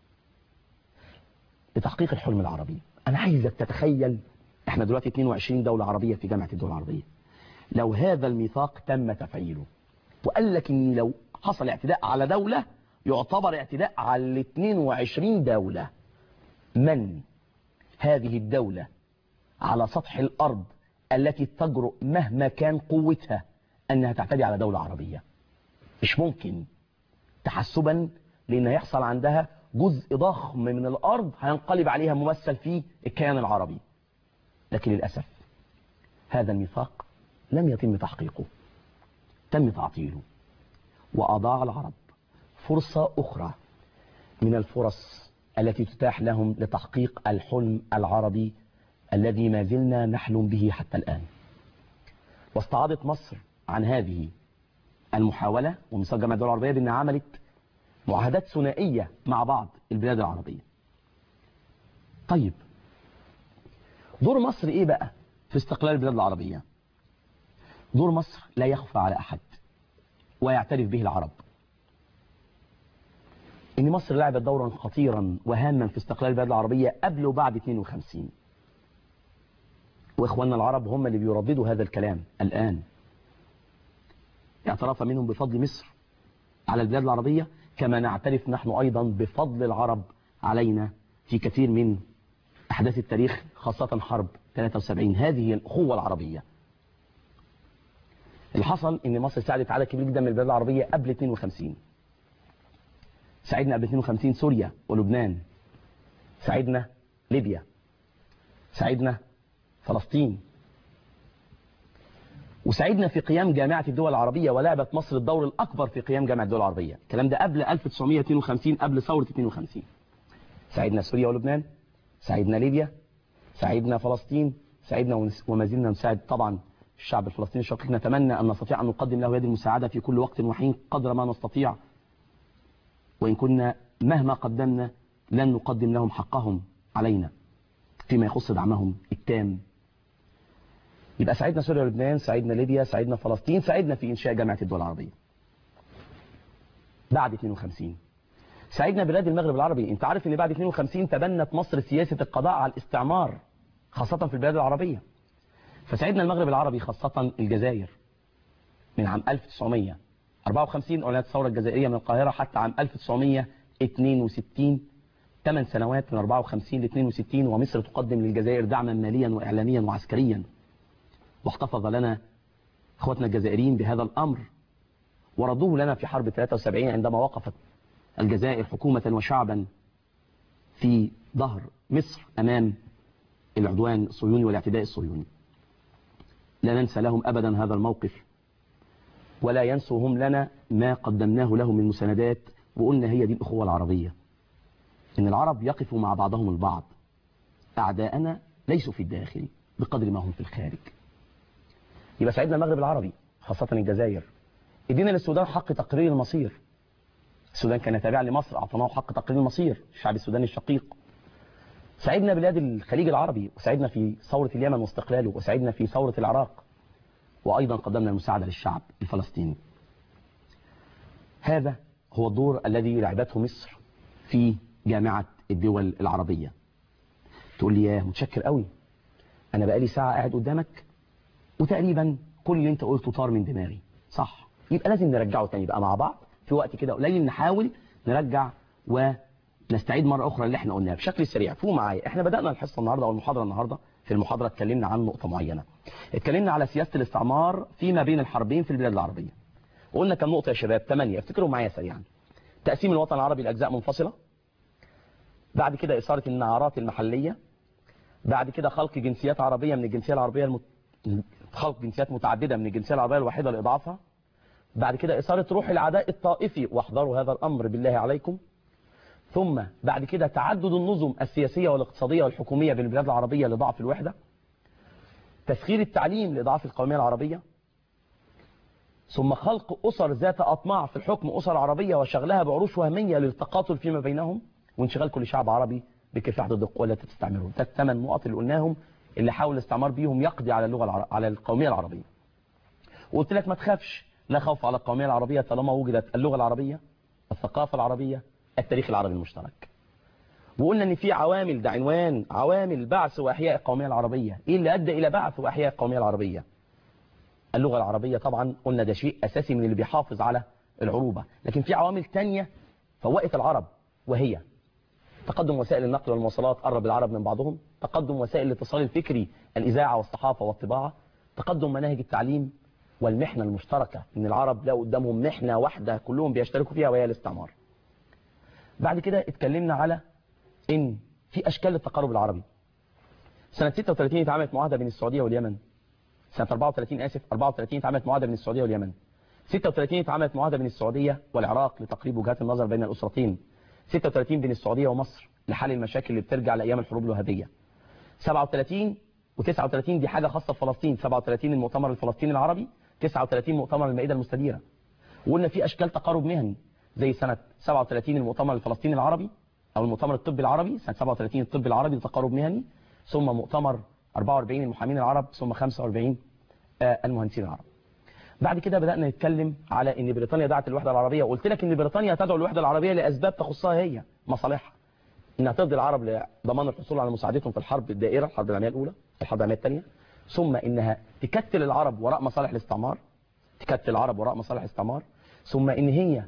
لتحقيق الحلم العربي أنا عايزك تتخيل احنا دلوقتي 22 دولة عربية في جامعة الدول العربية لو هذا الميثاق تم تفعيله وقال لك ان لو حصل اعتداء على دولة يعتبر اعتداء على ال 22 دولة من هذه الدولة على سطح الأرض التي تجرؤ مهما كان قوتها أنها تعتدي على دولة عربية مش ممكن تحسبا لأن هيحصل عندها جزء ضخم من الأرض هينقلب عليها ممثل في الكيان العربي لكن للأسف هذا الميثاق لم يتم تحقيقه تم تعطيله وأضاع العرب فرصة أخرى من الفرص التي تتاح لهم لتحقيق الحلم العربي الذي ما زلنا نحلم به حتى الآن واستعاضت مصر عن هذه المحاولة ومثال جامعة الدول العربية بأنها عملت معاهدات ثنائية مع بعض البلاد العربية طيب دور مصر ايه بقى في استقلال البلاد العربية دور مصر لا يخفى على أحد ويعترف به العرب إن مصر لعبت دورا خطيرا وهاما في استقلال البلاد العربية قبل وبعد 52 وإخواننا العرب هم اللي بيرددوا هذا الكلام الآن اعتراف منهم بفضل مصر على البلاد العربية كما نعترف نحن أيضا بفضل العرب علينا في كثير من أحداث التاريخ خاصة حرب 73 هذه هي الأخوة العربية اللي حصل ان مصر ساعدت عدد كبير جدا من البلاد العربية قبل 52 ساعدنا قبل 52 سوريا ولبنان ساعدنا ليبيا ساعدنا فلسطين وساعدنا في قيام جامعة الدول العربية ولعبت مصر الدور الأكبر في قيام جامعة الدول العربية الكلام ده قبل 1952 قبل ثورة 52 ساعدنا سوريا ولبنان ساعدنا ليبيا ساعدنا فلسطين ساعدنا وما زلنا نساعد طبعا الشعب الفلسطيني الشقيق نتمنى أن نستطيع أن نقدم له يد المساعدة في كل وقت وحين قدر ما نستطيع وإن كنا مهما قدمنا لن نقدم لهم حقهم علينا فيما يخص دعمهم التام يبقى ساعدنا سوريا ولبنان ساعدنا ليبيا ساعدنا فلسطين ساعدنا في إنشاء جامعة الدول العربية بعد 52 ساعدنا بلاد المغرب العربي انت عارف ان بعد 52 تبنت مصر سياسة القضاء على الاستعمار خاصة في البلاد العربية فساعدنا المغرب العربي خاصة الجزائر من عام 1954 أعلنت الثورة الجزائرية من القاهرة حتى عام 1962 8 سنوات من 54 ل 62 ومصر تقدم للجزائر دعما ماليا وإعلاميا وعسكريا واحتفظ لنا اخواتنا الجزائريين بهذا الأمر وردوه لنا في حرب 73 عندما وقفت الجزائر حكومة وشعبا في ظهر مصر أمام العدوان الصهيوني والاعتداء الصهيوني لا ننسى لهم أبدا هذا الموقف ولا ينسوا هم لنا ما قدمناه لهم من مساندات وقلنا هي دي الأخوة العربية إن العرب يقفوا مع بعضهم البعض أعداءنا ليسوا في الداخل بقدر ما هم في الخارج يبقى ساعدنا المغرب العربي خاصة الجزائر ادينا للسودان حق تقرير المصير السودان كان تابع لمصر أعطيناه حق تقرير المصير الشعب السوداني الشقيق ساعدنا بلاد الخليج العربي وساعدنا في ثورة اليمن واستقلاله وساعدنا في ثورة العراق وأيضا قدمنا المساعدة للشعب الفلسطيني هذا هو الدور الذي لعبته مصر في جامعة الدول العربية تقول لي يا متشكر قوي أنا بقالي ساعة قاعد قدامك وتقريبا كل اللي انت قلته طار من دماغي صح يبقى لازم نرجعه تاني بقى مع بعض في وقت كده قليل نحاول نرجع ونستعيد مرة أخرى اللي احنا قلناه بشكل سريع فوق معايا احنا بدأنا الحصة النهاردة أو المحاضرة النهاردة في المحاضرة اتكلمنا عن نقطة معينة اتكلمنا على سياسة الاستعمار فيما بين الحربين في البلاد العربية وقلنا كم نقطة يا شباب ثمانية افتكروا معايا سريعا تقسيم الوطن العربي لأجزاء منفصلة بعد كده إثارة النعارات المحلية بعد كده خلق جنسيات عربية من الجنسية العربية المت... خلق جنسيات متعددة من الجنسية العربية الوحيدة لإضعافها بعد كده إثارة روح العداء الطائفي واحذروا هذا الأمر بالله عليكم ثم بعد كده تعدد النظم السياسية والاقتصادية والحكومية بالبلاد العربية لضعف الوحدة تسخير التعليم لإضعاف القومية العربية ثم خلق أسر ذات أطماع في الحكم أسر عربية وشغلها بعروش وهمية للتقاتل فيما بينهم وانشغال كل شعب عربي بكفاح ضد القوى التي تستعمره ده الثمان نقط اللي قلناهم اللي حاول الاستعمار بيهم يقضي على اللغة العر... على القومية العربية وقلت لك ما تخافش لا خوف على القومية العربية طالما وجدت اللغة العربية الثقافة العربية التاريخ العربي المشترك وقلنا ان في عوامل ده عنوان عوامل بعث واحياء القومية العربية ايه اللي ادى الى بعث واحياء القومية العربية اللغة العربية طبعا قلنا ده شيء اساسي من اللي بيحافظ على العروبة لكن في عوامل تانية فوقت العرب وهي تقدم وسائل النقل والمواصلات قرب العرب من بعضهم تقدم وسائل الاتصال الفكري الإذاعة والصحافة والطباعة تقدم مناهج التعليم والمحنة المشتركة ان العرب لقوا قدامهم محنة واحدة كلهم بيشتركوا فيها وهي الاستعمار بعد كده اتكلمنا على ان في اشكال للتقارب العربي سنة 36 اتعملت معاهدة بين السعودية واليمن سنة 34 اسف 34 اتعملت معاهدة بين السعودية واليمن 36 اتعملت معاهدة بين السعودية والعراق لتقريب وجهات النظر بين الأسرتين 36 بين السعودية ومصر لحل المشاكل اللي بترجع لأيام الحروب الوهابية 37 و39 دي حاجة خاصة بفلسطين 37 المؤتمر الفلسطيني العربي 39 مؤتمر المائدة المستديرة وقلنا في أشكال تقارب مهني زي سنة 37 المؤتمر الفلسطيني العربي أو المؤتمر الطبي العربي سنة 37 الطب العربي لتقارب مهني ثم مؤتمر 44 المحامين العرب ثم 45 آه، المهندسين العرب بعد كده بدأنا نتكلم على ان بريطانيا دعت الوحدة العربية وقلت لك ان بريطانيا تدعو الوحدة العربية لأسباب تخصها هي مصالحها انها ترضي العرب لضمان الحصول على مساعدتهم في الحرب الدائرة الحرب العالمية الأولى الحرب العالمية الثانية ثم انها تكتل العرب وراء مصالح الاستعمار تكتل العرب وراء مصالح الاستعمار ثم ان هي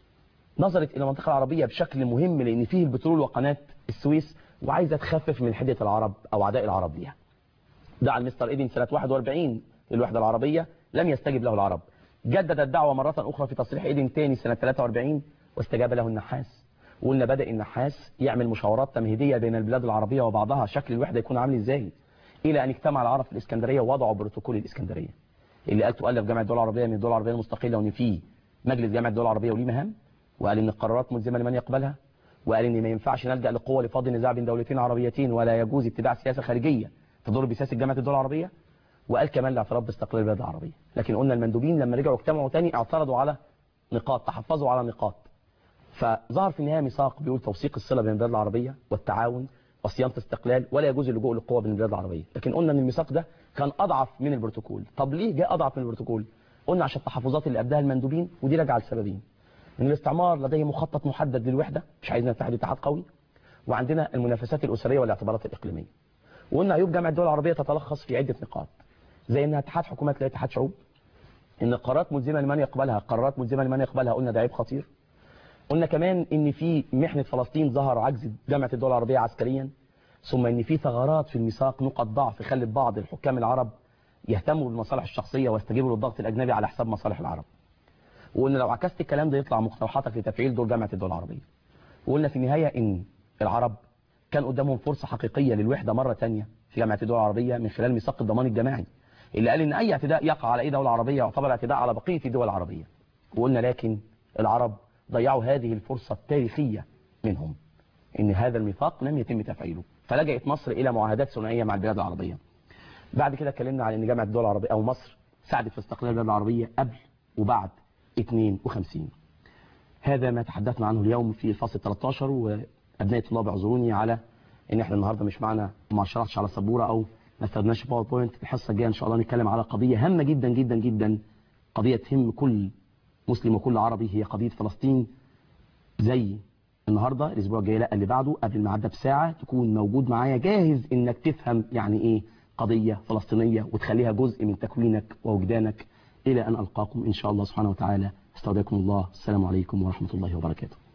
نظرت الى المنطقة العربية بشكل مهم لان فيه البترول وقناة السويس وعايزة تخفف من حدة العرب او عداء العرب ليها دعا المستر ايدن سنة 41 للوحدة العربية لم يستجب له العرب جدد الدعوة مرة أخرى في تصريح ايدن تاني سنة 43 واستجاب له النحاس وقلنا بدأ النحاس يعمل مشاورات تمهيدية بين البلاد العربية وبعضها شكل الوحدة يكون عامل ازاي إلى أن اجتمع العرب في الإسكندرية ووضعوا بروتوكول الإسكندرية اللي قال تؤلف جامعة الدول العربية من الدول العربية المستقلة وإن في مجلس جامعة الدول العربية وليه مهام وقال إن القرارات ملزمة لمن يقبلها وقال إن ما ينفعش نلجأ لقوة لفض النزاع بين دولتين عربيتين ولا يجوز اتباع سياسة خارجية تضر بسياسة جامعة الدول العربية وقال كمان الاعتراف باستقلال البلاد العربية لكن قلنا المندوبين لما رجعوا اجتمعوا تاني اعترضوا على نقاط تحفظوا على نقاط فظهر في النهاية ميثاق بيقول توثيق الصلة بين البلاد العربية والتعاون وصيانة استقلال ولا يجوز اللجوء للقوة بين البلاد العربية لكن قلنا ان الميثاق ده كان اضعف من البروتوكول طب ليه جاء اضعف من البروتوكول قلنا عشان التحفظات اللي ابداها المندوبين ودي راجعه لسببين ان الاستعمار لديه مخطط محدد للوحدة مش عايزنا نتحد اتحاد قوي وعندنا المنافسات الأسرية والاعتبارات الإقليمية وقلنا عيوب جامعة الدول العربية تتلخص في عدة نقاط زي انها اتحاد حكومات لا اتحاد شعوب ان قرارات ملزمه لمن يقبلها قرارات ملزمه لمن يقبلها قلنا ده عيب خطير قلنا كمان ان في محنه فلسطين ظهر عجز جامعه الدول العربيه عسكريا ثم ان في ثغرات في الميثاق نقط ضعف خلت بعض الحكام العرب يهتموا بالمصالح الشخصيه ويستجيبوا للضغط الاجنبي على حساب مصالح العرب وقلنا لو عكست الكلام ده يطلع مقترحاتك لتفعيل دور جامعه الدول العربيه وقلنا في النهايه ان العرب كان قدامهم فرصه حقيقيه للوحده مره ثانيه في جامعه الدول العربيه من خلال ميثاق الضمان الجماعي اللي قال ان اي اعتداء يقع على اي دولة عربية يعتبر اعتداء على بقية الدول العربية وقلنا لكن العرب ضيعوا هذه الفرصة التاريخية منهم ان هذا الميثاق لم يتم تفعيله فلجأت مصر الى معاهدات ثنائية مع البلاد العربية بعد كده اتكلمنا على ان جامعة الدول العربية او مصر ساعدت في استقلال البلاد العربية قبل وبعد 52 هذا ما تحدثنا عنه اليوم في الفصل 13 وابناء الطلاب اعذروني على ان احنا النهارده مش معنا ما شرحتش على السبوره او ما استخدمناش باوربوينت الحصه الجايه ان شاء الله نتكلم على قضيه هامه جدا جدا جدا قضيه تهم كل مسلم وكل عربي هي قضيه فلسطين زي النهارده الاسبوع الجاي لا اللي بعده قبل الميعاد ده بساعه تكون موجود معايا جاهز انك تفهم يعني ايه قضيه فلسطينيه وتخليها جزء من تكوينك ووجدانك الى ان القاكم ان شاء الله سبحانه وتعالى استودعكم الله السلام عليكم ورحمه الله وبركاته